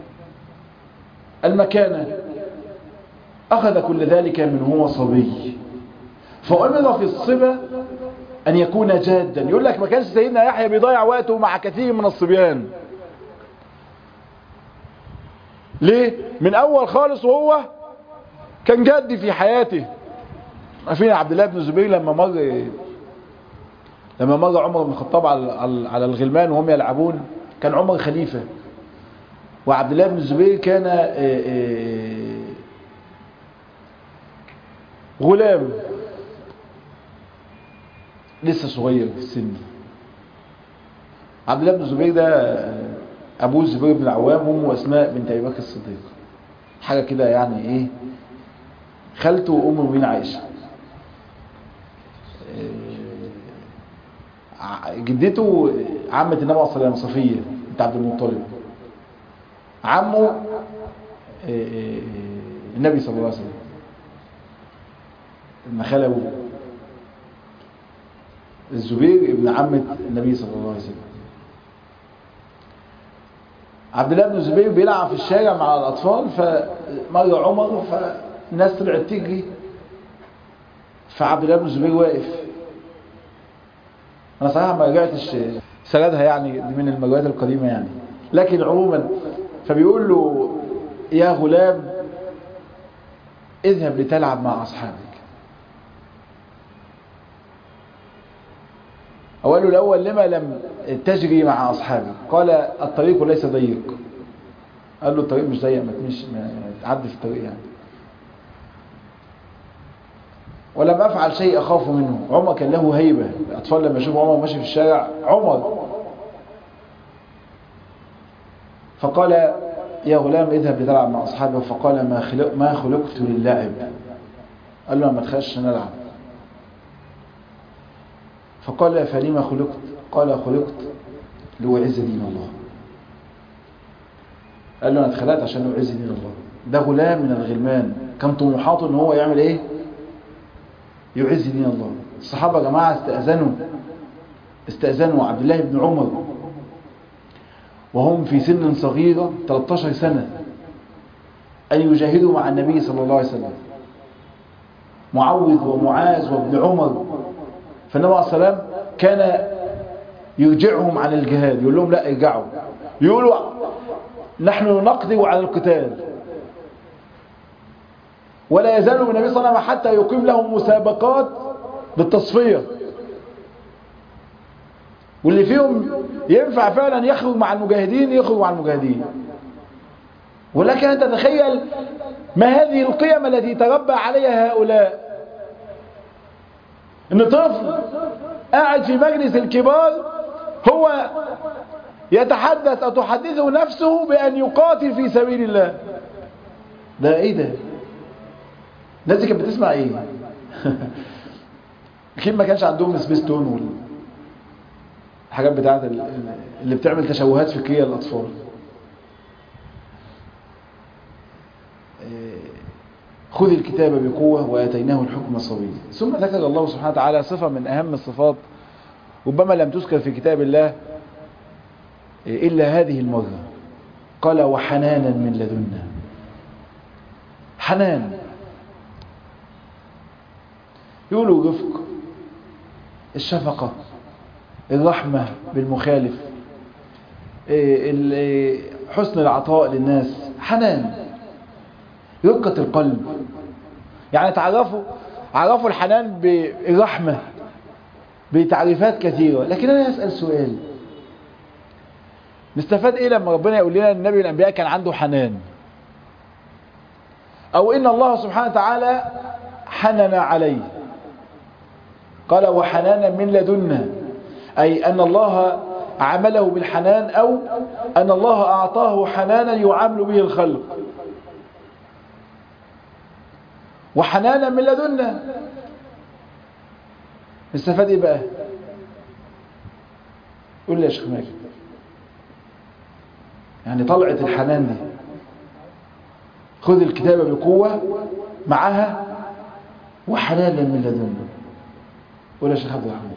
المكانة أخذ كل ذلك من هو صبي فأمر في الصبا أن يكون جادا يقول لك ما كانش سيدنا يحيى بيضيع وقته مع كثير من الصبيان ليه؟ من أول خالص وهو كان جدي في حياته عارفين عبد الله بن الزبير لما مر لما مر عمر بن الخطاب على على الغلمان وهم يلعبون كان عمر خليفه وعبد الله بن الزبير كان غلام لسه صغير في السن عبد الله بن الزبير ده ابوه الزبير بن العوام وامه اسماء بنت ابي بكر الصديق حاجه كده يعني ايه خالته وام المؤمنين عائشه جدته عمه النبي صلى الله عليه وسلم صفيه بنت عبد المطلب عمه النبي صلى الله عليه وسلم ابن خاله الزبير ابن عمة النبي صلى الله عليه وسلم عبد الله بن الزبير بيلعب في الشارع مع الأطفال فمر عمر فالناس طلعت تجري فعبد الله بن الزبير واقف أنا صراحة ما رجعتش سردها يعني من المجالات القديمة يعني لكن عموما فبيقول له يا غلام اذهب لتلعب مع أصحابك أقول له الأول لما لم تجري مع أصحابك قال الطريق ليس ضيق قال له الطريق مش ضيق ما تمشي ما تعدي في الطريق يعني ولم أفعل شيء أخاف منه عمر كان له هيبة الأطفال لما يشوفوا عمر ماشي في الشارع عمر فقال يا غلام اذهب لتلعب مع أصحابه فقال ما, خلق ما خلقت للعب قال له ما تخش نلعب فقال فلما خلقت قال خلقت لأعز دين الله قال له أنا اتخلقت عشان أعز دين الله ده غلام من الغلمان كان طموحاته ان هو يعمل ايه يعز دين الله الصحابة يا جماعة استأذنوا استأذنوا عبد الله بن عمر وهم في سن صغيرة 13 سنة أن يجاهدوا مع النبي صلى الله عليه وسلم معوذ ومعاذ وابن عمر فالنبي عليه السلام كان يرجعهم عن الجهاد يقول لهم لا ارجعوا يقولوا نحن نقدر على القتال ولا يزال النبي صلى الله عليه وسلم حتى يقيم لهم مسابقات بالتصفية واللي فيهم ينفع فعلا يخرج مع المجاهدين يخرج مع المجاهدين ولكن أن تتخيل ما هذه القيم التي تربى عليها هؤلاء ان طفل قاعد في مجلس الكبار هو يتحدث او تحدثه نفسه بان يقاتل في سبيل الله ده ايه ده الناس دي كانت بتسمع ايه اكيد ما كانش عندهم سبيستون وال الحاجات بتاعت اللي بتعمل تشوهات فكريه للاطفال خذ الكتاب بقوة وآتيناه الحكم صبيا ثم ذكر الله سبحانه وتعالى صفة من أهم الصفات ربما لم تذكر في كتاب الله إلا هذه المرة قال وحنانا من لدنا حنان يقولوا رفق الشفقة الرحمة بالمخالف حسن العطاء للناس حنان رقة القلب يعني تعرفوا عرفوا الحنان بالرحمة بتعريفات كثيرة لكن أنا أسأل سؤال نستفاد إيه لما ربنا يقول لنا النبي والأنبياء كان عنده حنان أو إن الله سبحانه وتعالى حنن عليه قال وحنانا من لدنا أي أن الله عمله بالحنان أو أن الله أعطاه حنانا يعامل به الخلق وحنانا من لدنا نستفاد ايه بقى قول لي يا شيخ ماجد يعني طلعة الحنان دي خذ الكتابة بقوة معها وحنانا من لدنا قول يا شيخ عبد الرحمن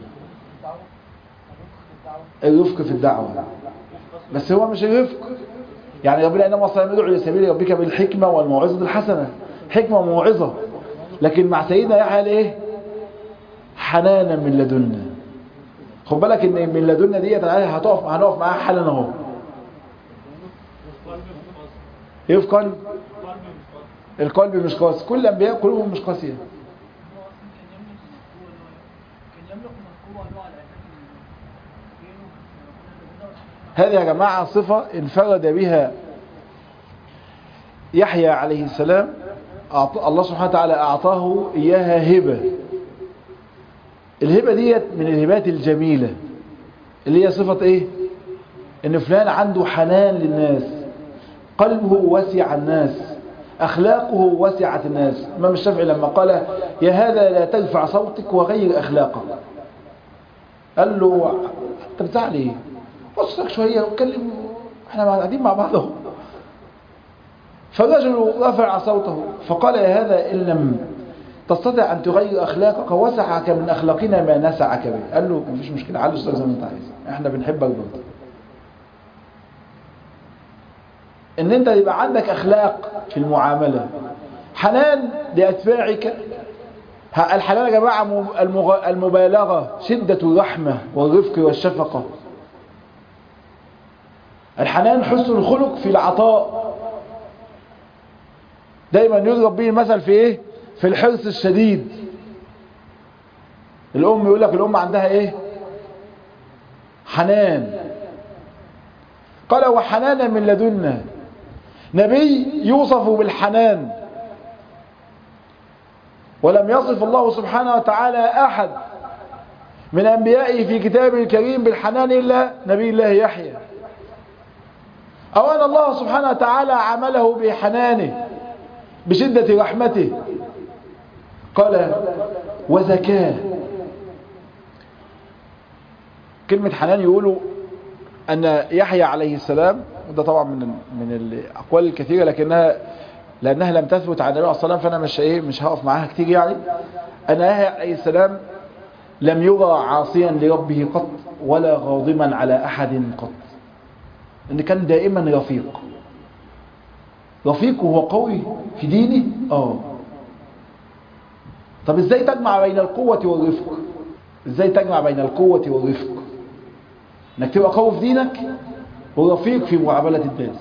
الرفق في الدعوة بس هو مش الرفق يعني ربنا انما صلى يدعو الى سبيل ربك بالحكمة والموعظة الحسنة حكمة وموعظة لكن مع سيدنا يحيى الايه حنانا من لدنا خد بالك ان من لدنا ديت هتقف هنقف معاها حالا اهو ايه في قلب القلب مش قاسي كل الانبياء قلوبهم مش قاسيه هذه يا جماعة صفة انفرد بها يحيى عليه السلام الله سبحانه وتعالى أعطاه إياها هبة الهبة ديت من الهبات الجميلة اللي هي صفة إيه إن فلان عنده حنان للناس قلبه وسع الناس أخلاقه وسعت الناس الإمام الشافعي لما قال يا هذا لا ترفع صوتك وغير أخلاقك قال له أنت بتزعل إيه بصك شوية واتكلم احنا قاعدين مع بعض اهو فالرجل رفع صوته فقال يا هذا إن لم تستطيع أن تغير أخلاقك وسعك من أخلاقنا ما نسعك به قال له مفيش مشكلة على الأستاذ زي ما أنت عايز احنا بنحبك برضه ان انت يبقى عندك اخلاق في المعاملة حنان لأتباعك الحنان يا جماعة المبالغة شدة الرحمة والرفق والشفقة الحنان حسن الخلق في العطاء دايما يضرب به المثل في ايه في الحرص الشديد الام يقول لك الام عندها ايه حنان قال وحنانا من لدنا نبي يوصف بالحنان ولم يصف الله سبحانه وتعالى أحد من أنبيائه في كتابه الكريم بالحنان إلا نبي الله يحيى أو أن الله سبحانه وتعالى عمله بحنانه بشدة رحمته قال وزكاه كلمة حنان يقولوا أن يحيى عليه السلام وده طبعا من من الأقوال الكثيرة لكنها لأنها لم تثبت عن النبي صلى الله عليه وسلم فأنا مش إيه مش هقف معاها كتير يعني أن يحيى عليه السلام لم يرى عاصيا لربه قط ولا غاضبا على أحد قط إن كان دائما رفيق رفيق وهو قوي في دينه اه طب ازاي تجمع بين القوة والرفق ازاي تجمع بين القوة والرفق انك تبقى قوي في دينك ورفيق في معاملة الناس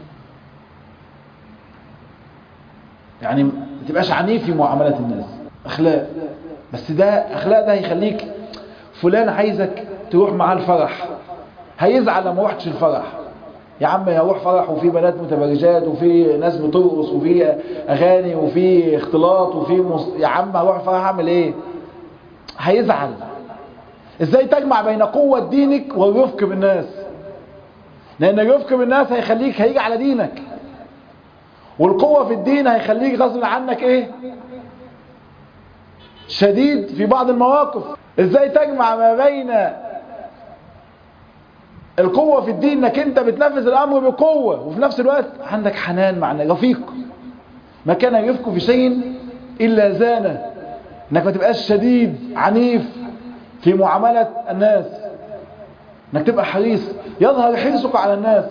يعني ما تبقاش عنيف في معاملة الناس اخلاق بس ده اخلاق ده هيخليك فلان عايزك تروح معاه الفرح هيزعل لما روحتش الفرح يا عم هروح فرح وفي بنات متبرجات وفي ناس بترقص وفي اغاني وفي اختلاط وفي مص... يا عم هروح فرح اعمل ايه هيزعل ازاي تجمع بين قوة دينك والرفق بالناس لان الرفق بالناس هيخليك هيجي على دينك والقوة في الدين هيخليك غصب عنك ايه شديد في بعض المواقف ازاي تجمع ما بين القوة في الدين انك انت بتنفذ الامر بقوة وفي نفس الوقت عندك حنان مع رفيق ما كان يفك في شيء الا زانه انك ما تبقاش شديد عنيف في معاملة الناس انك تبقى حريص يظهر حرصك على الناس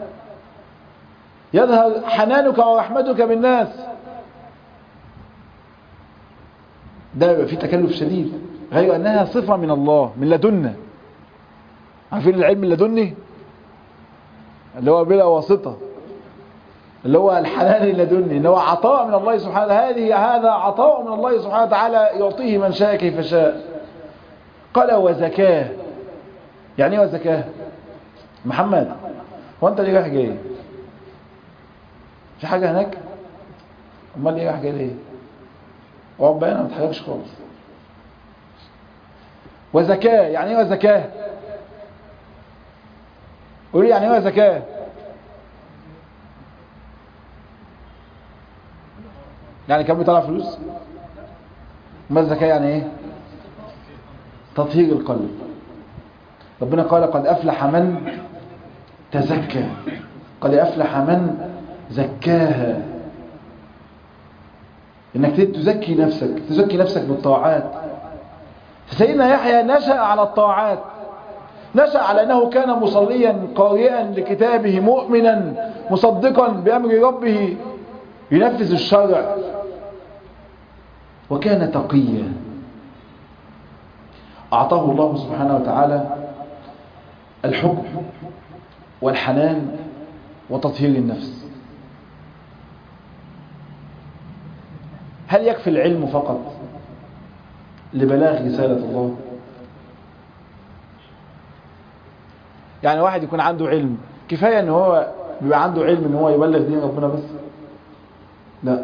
يظهر حنانك ورحمتك بالناس ده يبقى فيه تكلف شديد غير انها صفة من الله من لدنا عارفين العلم اللدني اللي هو بلا واسطة اللي هو الحنان اللدني اللي هو عطاء من الله سبحانه هذه هذا عطاء من الله سبحانه وتعالى يعطيه من شاء كيف شاء قال وزكاه يعني ايه وزكاه محمد هو انت ليه رايح جاي في حاجة هناك امال ليه رايح جاي ليه اقعد بقى ما تحركش خالص وزكاه يعني ايه وزكاه قولي يعني ايه وزكاه يعني كان بيطلع فلوس ما الزكاة يعني ايه تطهير القلب ربنا قال قد أفلح من تزكى قد أفلح من زكاها انك تزكي نفسك تزكي نفسك بالطاعات فسيدنا يحيى نشأ على الطاعات نشأ على أنه كان مصليا قارئا لكتابه مؤمنا مصدقا بأمر ربه ينفذ الشرع وكان تقيا أعطاه الله سبحانه وتعالى الحب والحنان وتطهير النفس هل يكفي العلم فقط لبلاغ رسالة الله يعني واحد يكون عنده علم كفاية ان هو بيبقى عنده علم ان هو يبلغ دين ربنا بس لا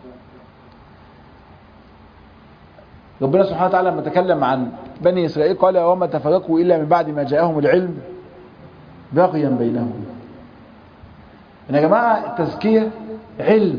ربنا سبحانه وتعالى لما تكلم عن بني إسرائيل قال وما تفرقوا إلا من بعد ما جاءهم العلم بغيا بينهم إن يا جماعة التزكية علم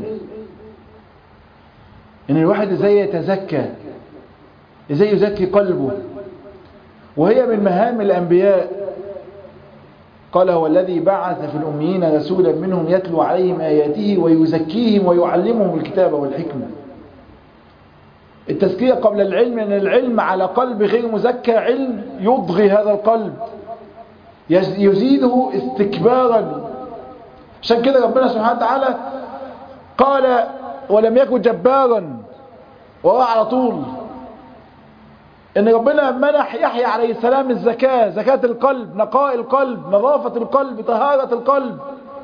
إن الواحد إزاي يتزكى إزاي يزكي قلبه وهي من مهام الأنبياء قال هو الذي بعث في الأميين رسولا منهم يتلو عليهم آياته ويزكيهم ويعلمهم الكتاب والحكمة التزكية قبل العلم أن العلم على قلب غير مزكى علم يضغي هذا القلب يزيده استكبارا عشان كده ربنا سبحانه وتعالى قال ولم يكن جبارا وهو على طول ان ربنا منح يحيى عليه السلام الزكاة زكاة القلب نقاء القلب نظافة القلب طهارة القلب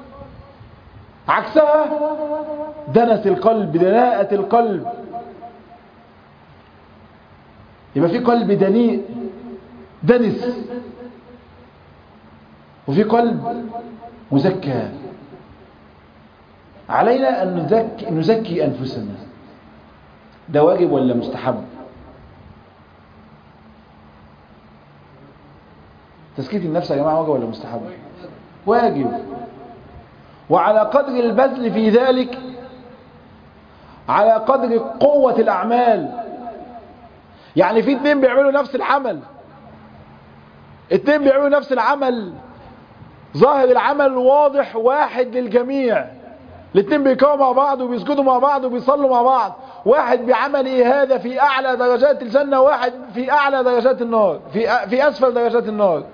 عكسها دنس القلب دناءة القلب يبقى في قلب دنيء دنس وفي قلب مزكى علينا أن نزكي, نزكي أنفسنا ده واجب ولا مستحب تزكية النفس يا جماعة واجب ولا مستحب واجب وعلى قدر البذل في ذلك على قدر قوة الأعمال يعني في اتنين بيعملوا نفس العمل اتنين بيعملوا نفس العمل ظاهر العمل واضح واحد للجميع الاتنين بيقاموا مع بعض وبيسجدوا مع بعض وبيصلوا مع بعض واحد بعمل ايه هذا في اعلى درجات الجنة واحد في اعلى درجات النار في, في اسفل درجات النار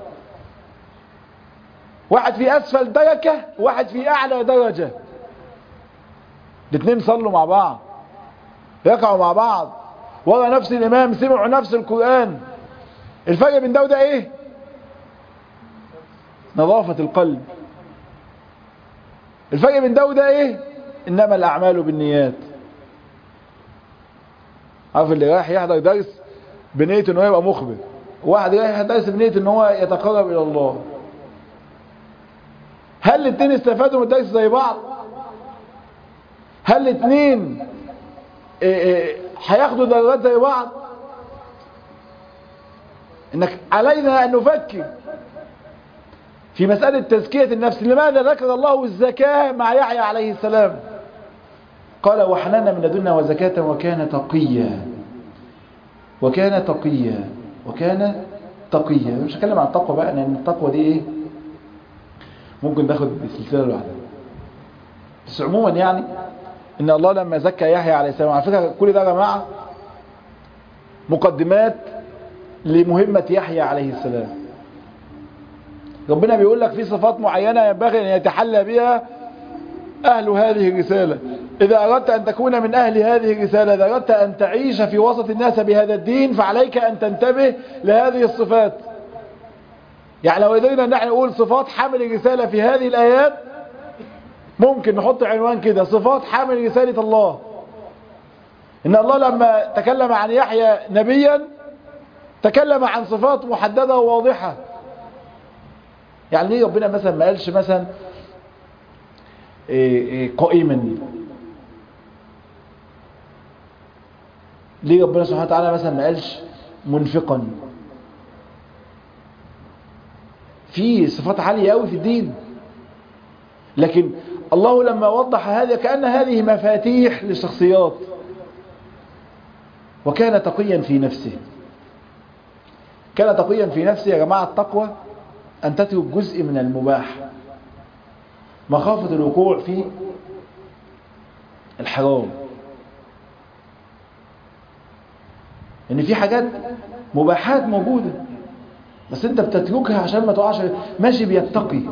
واحد في اسفل درجة واحد في اعلى درجة الاتنين صلوا مع بعض يقعوا مع بعض ورا نفس الامام سمعوا نفس القرآن الفرق بين ده وده ايه نظافة القلب الفرق بين ده وده ايه انما الاعمال بالنيات عارف اللي رايح يحضر درس بنية ان هو يبقى مخبر واحد رايح يحضر درس بنية ان هو يتقرب الى الله هل الاثنين استفادوا من الدرس زي بعض هل الاثنين هياخدوا درجات زي بعض انك علينا ان نفكر في مسألة تزكية النفس لماذا ذكر الله الزكاة مع يحيى عليه السلام قال وحنانا من لدنا وزكاة وكان تقيا وكان تقيا وكان تقيا مش هتكلم عن التقوى بقى لان التقوى دي ايه ممكن ناخد سلسله لوحدها بس عموما يعني ان الله لما زكى يحيى عليه السلام على فكره كل ده يا جماعه مقدمات لمهمه يحيى عليه السلام ربنا بيقول لك في صفات معينه ينبغي ان يتحلى بها أهل هذه الرسالة إذا أردت أن تكون من أهل هذه الرسالة إذا أردت أن تعيش في وسط الناس بهذا الدين فعليك أن تنتبه لهذه الصفات يعني لو قدرنا نحن نقول صفات حامل الرسالة في هذه الآيات ممكن نحط عنوان كده صفات حامل رسالة الله إن الله لما تكلم عن يحيى نبيا تكلم عن صفات محددة وواضحة يعني ليه ربنا مثلا ما قالش مثلا قائما ليه ربنا سبحانه وتعالى مثلا ما قالش منفقا في صفات عالية قوي في الدين لكن الله لما وضح هذا كأن هذه مفاتيح للشخصيات وكان تقيا في نفسه كان تقيا في نفسه يا جماعة التقوى أن تترك جزء من المباح مخافة الوقوع في الحرام ان في حاجات مباحات موجودة بس انت بتتركها عشان ما تقعش ماشي بيتقي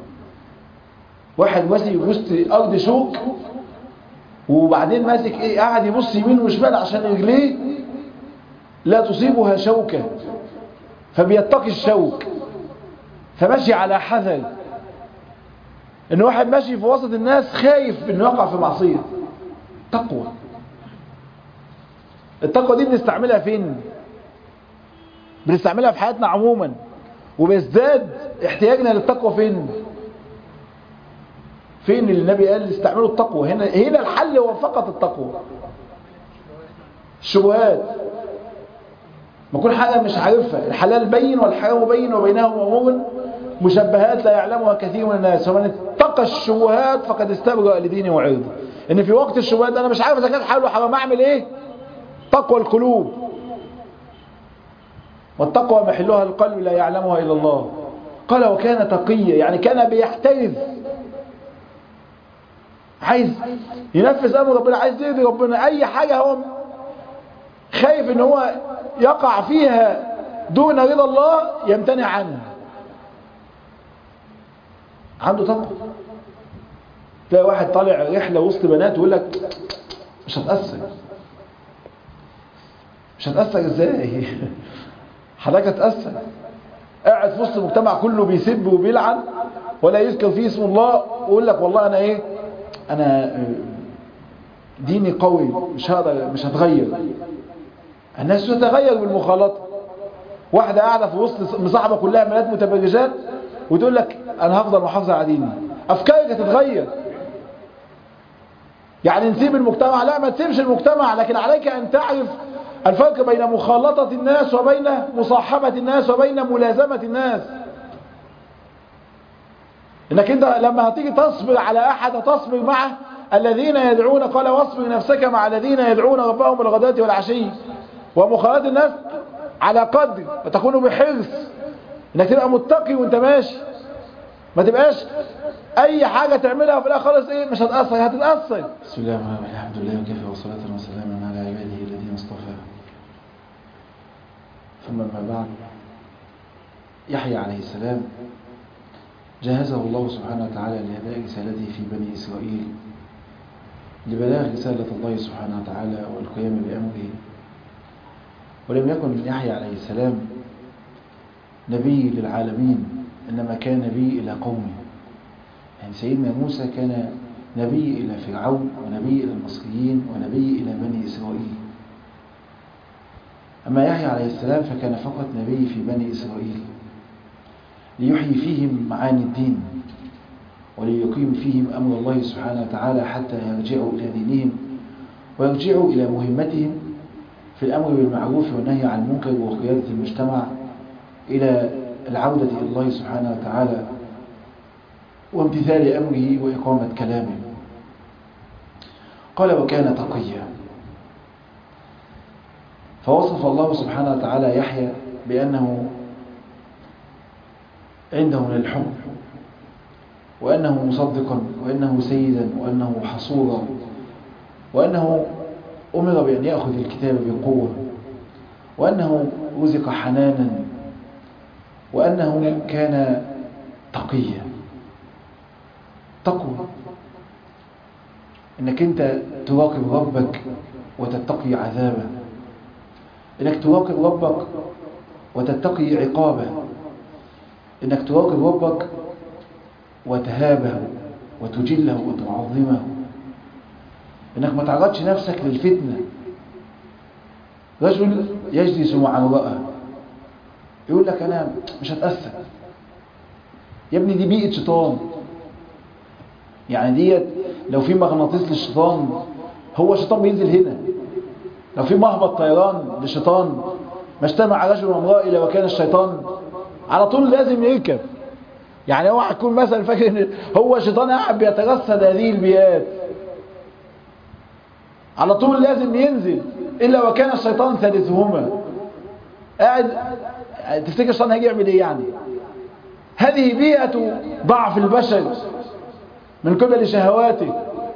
واحد ماشي وسط ارض شوك وبعدين ماسك ايه قاعد يبص يمين وشمال عشان رجليه لا تصيبها شوكة فبيتقي الشوك فماشي على حذر ان واحد ماشي في وسط الناس خايف انه يقع في معصية تقوى التقوى دي بنستعملها فين بنستعملها في حياتنا عموما وبيزداد احتياجنا للتقوى فين فين اللي النبي قال استعملوا التقوى هنا هنا الحل هو فقط التقوى الشبهات ما كل حاجة مش عارفها الحلال بين والحرام بين وبينهما امور مشبهات لا يعلمها كثير من الناس ومن اتقى الشبهات فقد استبرأ لدينه وعرضه ان في وقت الشبهات انا مش عارف اذا كان حلال وحرام اعمل ايه تقوى القلوب والتقوى محلها القلب لا يعلمها الا الله قال وكان تقيا يعني كان بيحترز عايز ينفذ امر ربنا عايز يرضي ربنا اي حاجه هو خايف ان هو يقع فيها دون رضا الله يمتنع عنها عنده تقوى تلاقي واحد طالع رحله وسط بنات ويقول لك مش هتاثر مش هتاثر ازاي حضرتك هتاثر قاعد في وسط المجتمع كله بيسب وبيلعن ولا يذكر فيه اسم الله ويقول لك والله انا ايه انا ديني قوي مش هقدر مش هتغير الناس تتغير بالمخالطه واحده قاعده في وسط مصاحبه كلها بنات متبرجات وتقول لك انا هفضل محافظه على ديني افكارك هتتغير يعني نسيب المجتمع لا ما تسيبش المجتمع لكن عليك ان تعرف الفرق بين مخالطة الناس وبين مصاحبة الناس وبين ملازمة الناس انك انت لما هتيجي تصبر على احد تصبر معه الذين يدعون قال واصبر نفسك مع الذين يدعون ربهم بالغداة والعشي ومخالطة الناس على قدر وتكون بحرص انك تبقى متقي وانت ماشي ما تبقاش اي حاجة تعملها في الاخر خالص ايه مش هتأثر هتتأثر بسم الله الرحمن الرحيم الحمد لله وكفى وصلاة وسلاما على عباده الذين اصطفى ثم ما بعد يحيى عليه السلام جهزه الله سبحانه وتعالى لأداء رسالته في بني إسرائيل لبلاغ رسالة الله سبحانه وتعالى والقيام بأمره ولم يكن يحيى عليه السلام نبي للعالمين إنما كان نبي إلى قومه يعني سيدنا موسى كان نبي إلى فرعون ونبي إلى المصريين ونبي إلى بني إسرائيل أما يحيى عليه السلام فكان فقط نبي في بني إسرائيل ليحيي فيهم معاني الدين وليقيم فيهم أمر الله سبحانه وتعالى حتى يرجعوا إلى دينهم ويرجعوا إلى مهمتهم في الأمر بالمعروف والنهي عن المنكر وقيادة المجتمع إلى العودة إلى الله سبحانه وتعالى وامتثال أمره وإقامة كلامه قال وكان تقيا فوصف الله سبحانه وتعالى يحيى بأنه عنده من الحب وأنه مصدقا وأنه سيدا وأنه حصورا وأنه أمر بأن يأخذ الكتاب بقوة وأنه رزق حنانا وأنه كان تقيا تقوى انك انت تراقب ربك وتتقي عذابه انك تراقب ربك وتتقي عقابه انك تراقب ربك وتهابه وتجله وتعظمه انك ما تعرضش نفسك للفتنه رجل يجلس مع امراه يقول لك انا مش هتاثر يا ابني دي بيئه شيطان يعني ديت لو في مغناطيس للشيطان هو الشيطان بينزل هنا لو في مهبط طيران للشيطان ما اجتمع رجل وامرأة إلا وكان الشيطان على طول لازم يركب يعني اوعى تكون مثلا فاكر ان هو الشيطان قاعد بيترصد هذه البيئات على طول لازم ينزل الا وكان الشيطان ثالثهما قاعد تفتكر الشيطان هيجي يعمل ايه يعني هذه بيئة ضعف البشر من قبل شهواته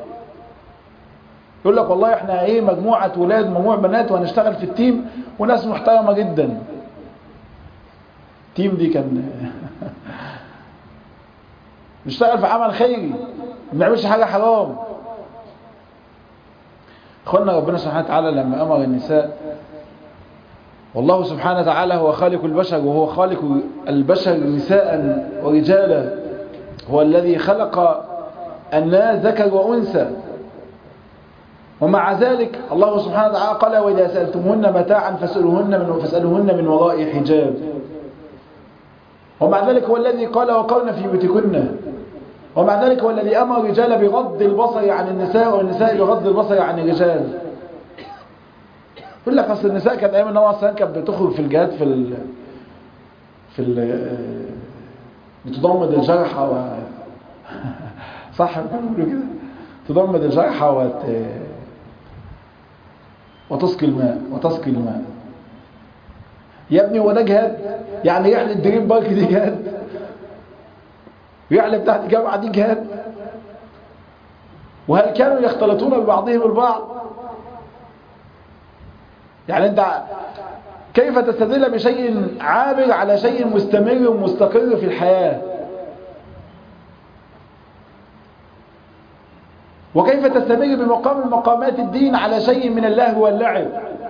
يقول لك والله احنا ايه مجموعة ولاد مجموعة بنات وهنشتغل في التيم وناس محترمة جدا التيم دي كان نشتغل في عمل خيري ما بنعملش حاجة حرام اخوانا ربنا سبحانه وتعالى لما امر النساء والله سبحانه وتعالى هو خالق البشر وهو خالق البشر نساء ورجالا هو الذي خلق الناس ذكر وأنثى ومع ذلك الله سبحانه وتعالى قال وإذا سألتمهن متاعا فاسألوهن من, فاسألوهن من وراء حجاب ومع ذلك هو الذي قال وقرن في بيوتكن ومع ذلك هو الذي أمر الرجال بغض البصر عن النساء والنساء بغض البصر عن الرجال يقول لك اصل النساء كانت ايام النبي صلى كانت بتخرج في الجهاد في ال في ال بتضمد الجرحى و صح بيقولوا كده تضمد الجرحى وت... وتسقي الماء وتسقي الماء يا ابني هو ده جهاد يعني رحله دريم بارك دي جهاد رحله بتاعت الجامعه دي جهاد وهل كانوا يختلطون ببعضهم البعض يعني انت كيف تستدل بشيء عابر على شيء مستمر ومستقر في الحياة وكيف تستمر بمقام من مقامات الدين على شيء من اللهو واللعب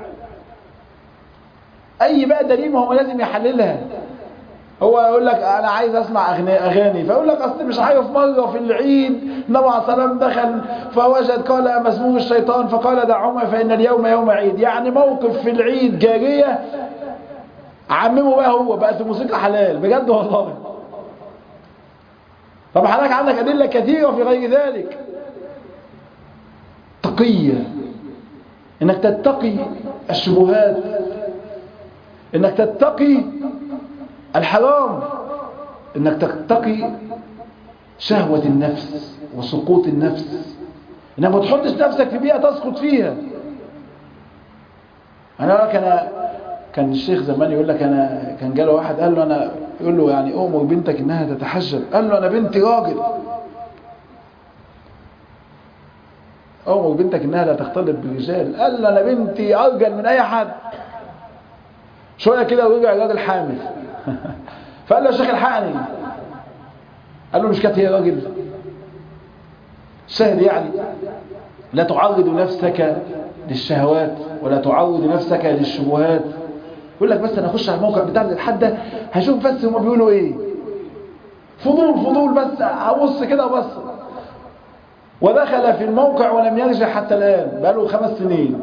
اي بقى دليل ما هو لازم يحللها هو يقول لك انا عايز اسمع اغاني فيقول لك اصل مش عارف مره في العيد النبي عليه السلام دخل فوجد قال مسموم الشيطان فقال دعهما فان اليوم يوم عيد يعني موقف في العيد جاريه عممه بقى هو بقت الموسيقى حلال بجد والله طب حضرتك عندك ادله كثيره في غير ذلك تقيه انك تتقي الشبهات انك تتقي الحرام انك تتقي شهوة النفس وسقوط النفس انك ما تحطش نفسك في بيئة تسقط فيها انا لك انا كان الشيخ زمان يقول لك انا كان جاله واحد قال له انا يقول له يعني امر بنتك انها تتحجب قال له انا بنتي راجل امر بنتك انها لا تختلط بالرجال قال له انا بنتي ارجل من اي حد شويه كده ورجع الراجل حامل فقال له يا شيخ الحقني قال له مش كانت هي راجل شاهد يعني لا تعرض نفسك للشهوات ولا تعرض نفسك للشبهات يقول لك بس انا اخش على الموقع بتاع الحد هشوف بس هما بيقولوا ايه فضول فضول بس ابص كده بس ودخل في الموقع ولم يرجع حتى الان بقاله خمس سنين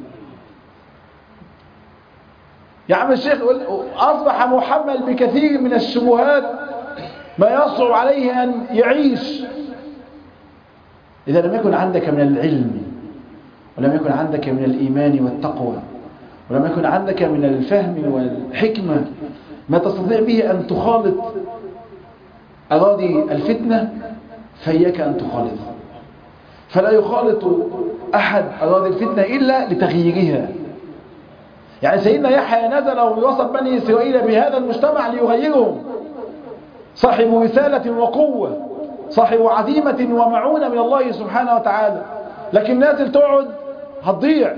يا عم الشيخ أصبح محمل بكثير من الشبهات ما يصعب عليه أن يعيش إذا لم يكن عندك من العلم ولم يكن عندك من الإيمان والتقوى ولم يكن عندك من الفهم والحكمة ما تستطيع به أن تخالط أراضي الفتنة فإياك أن تخالط فلا يخالط أحد أراضي الفتنة إلا لتغييرها يعني سيدنا يحيى نزل ووسط بني إسرائيل بهذا المجتمع ليغيرهم صاحب رسالة وقوة صاحب عزيمة ومعونة من الله سبحانه وتعالى لكن نازل تقعد هتضيع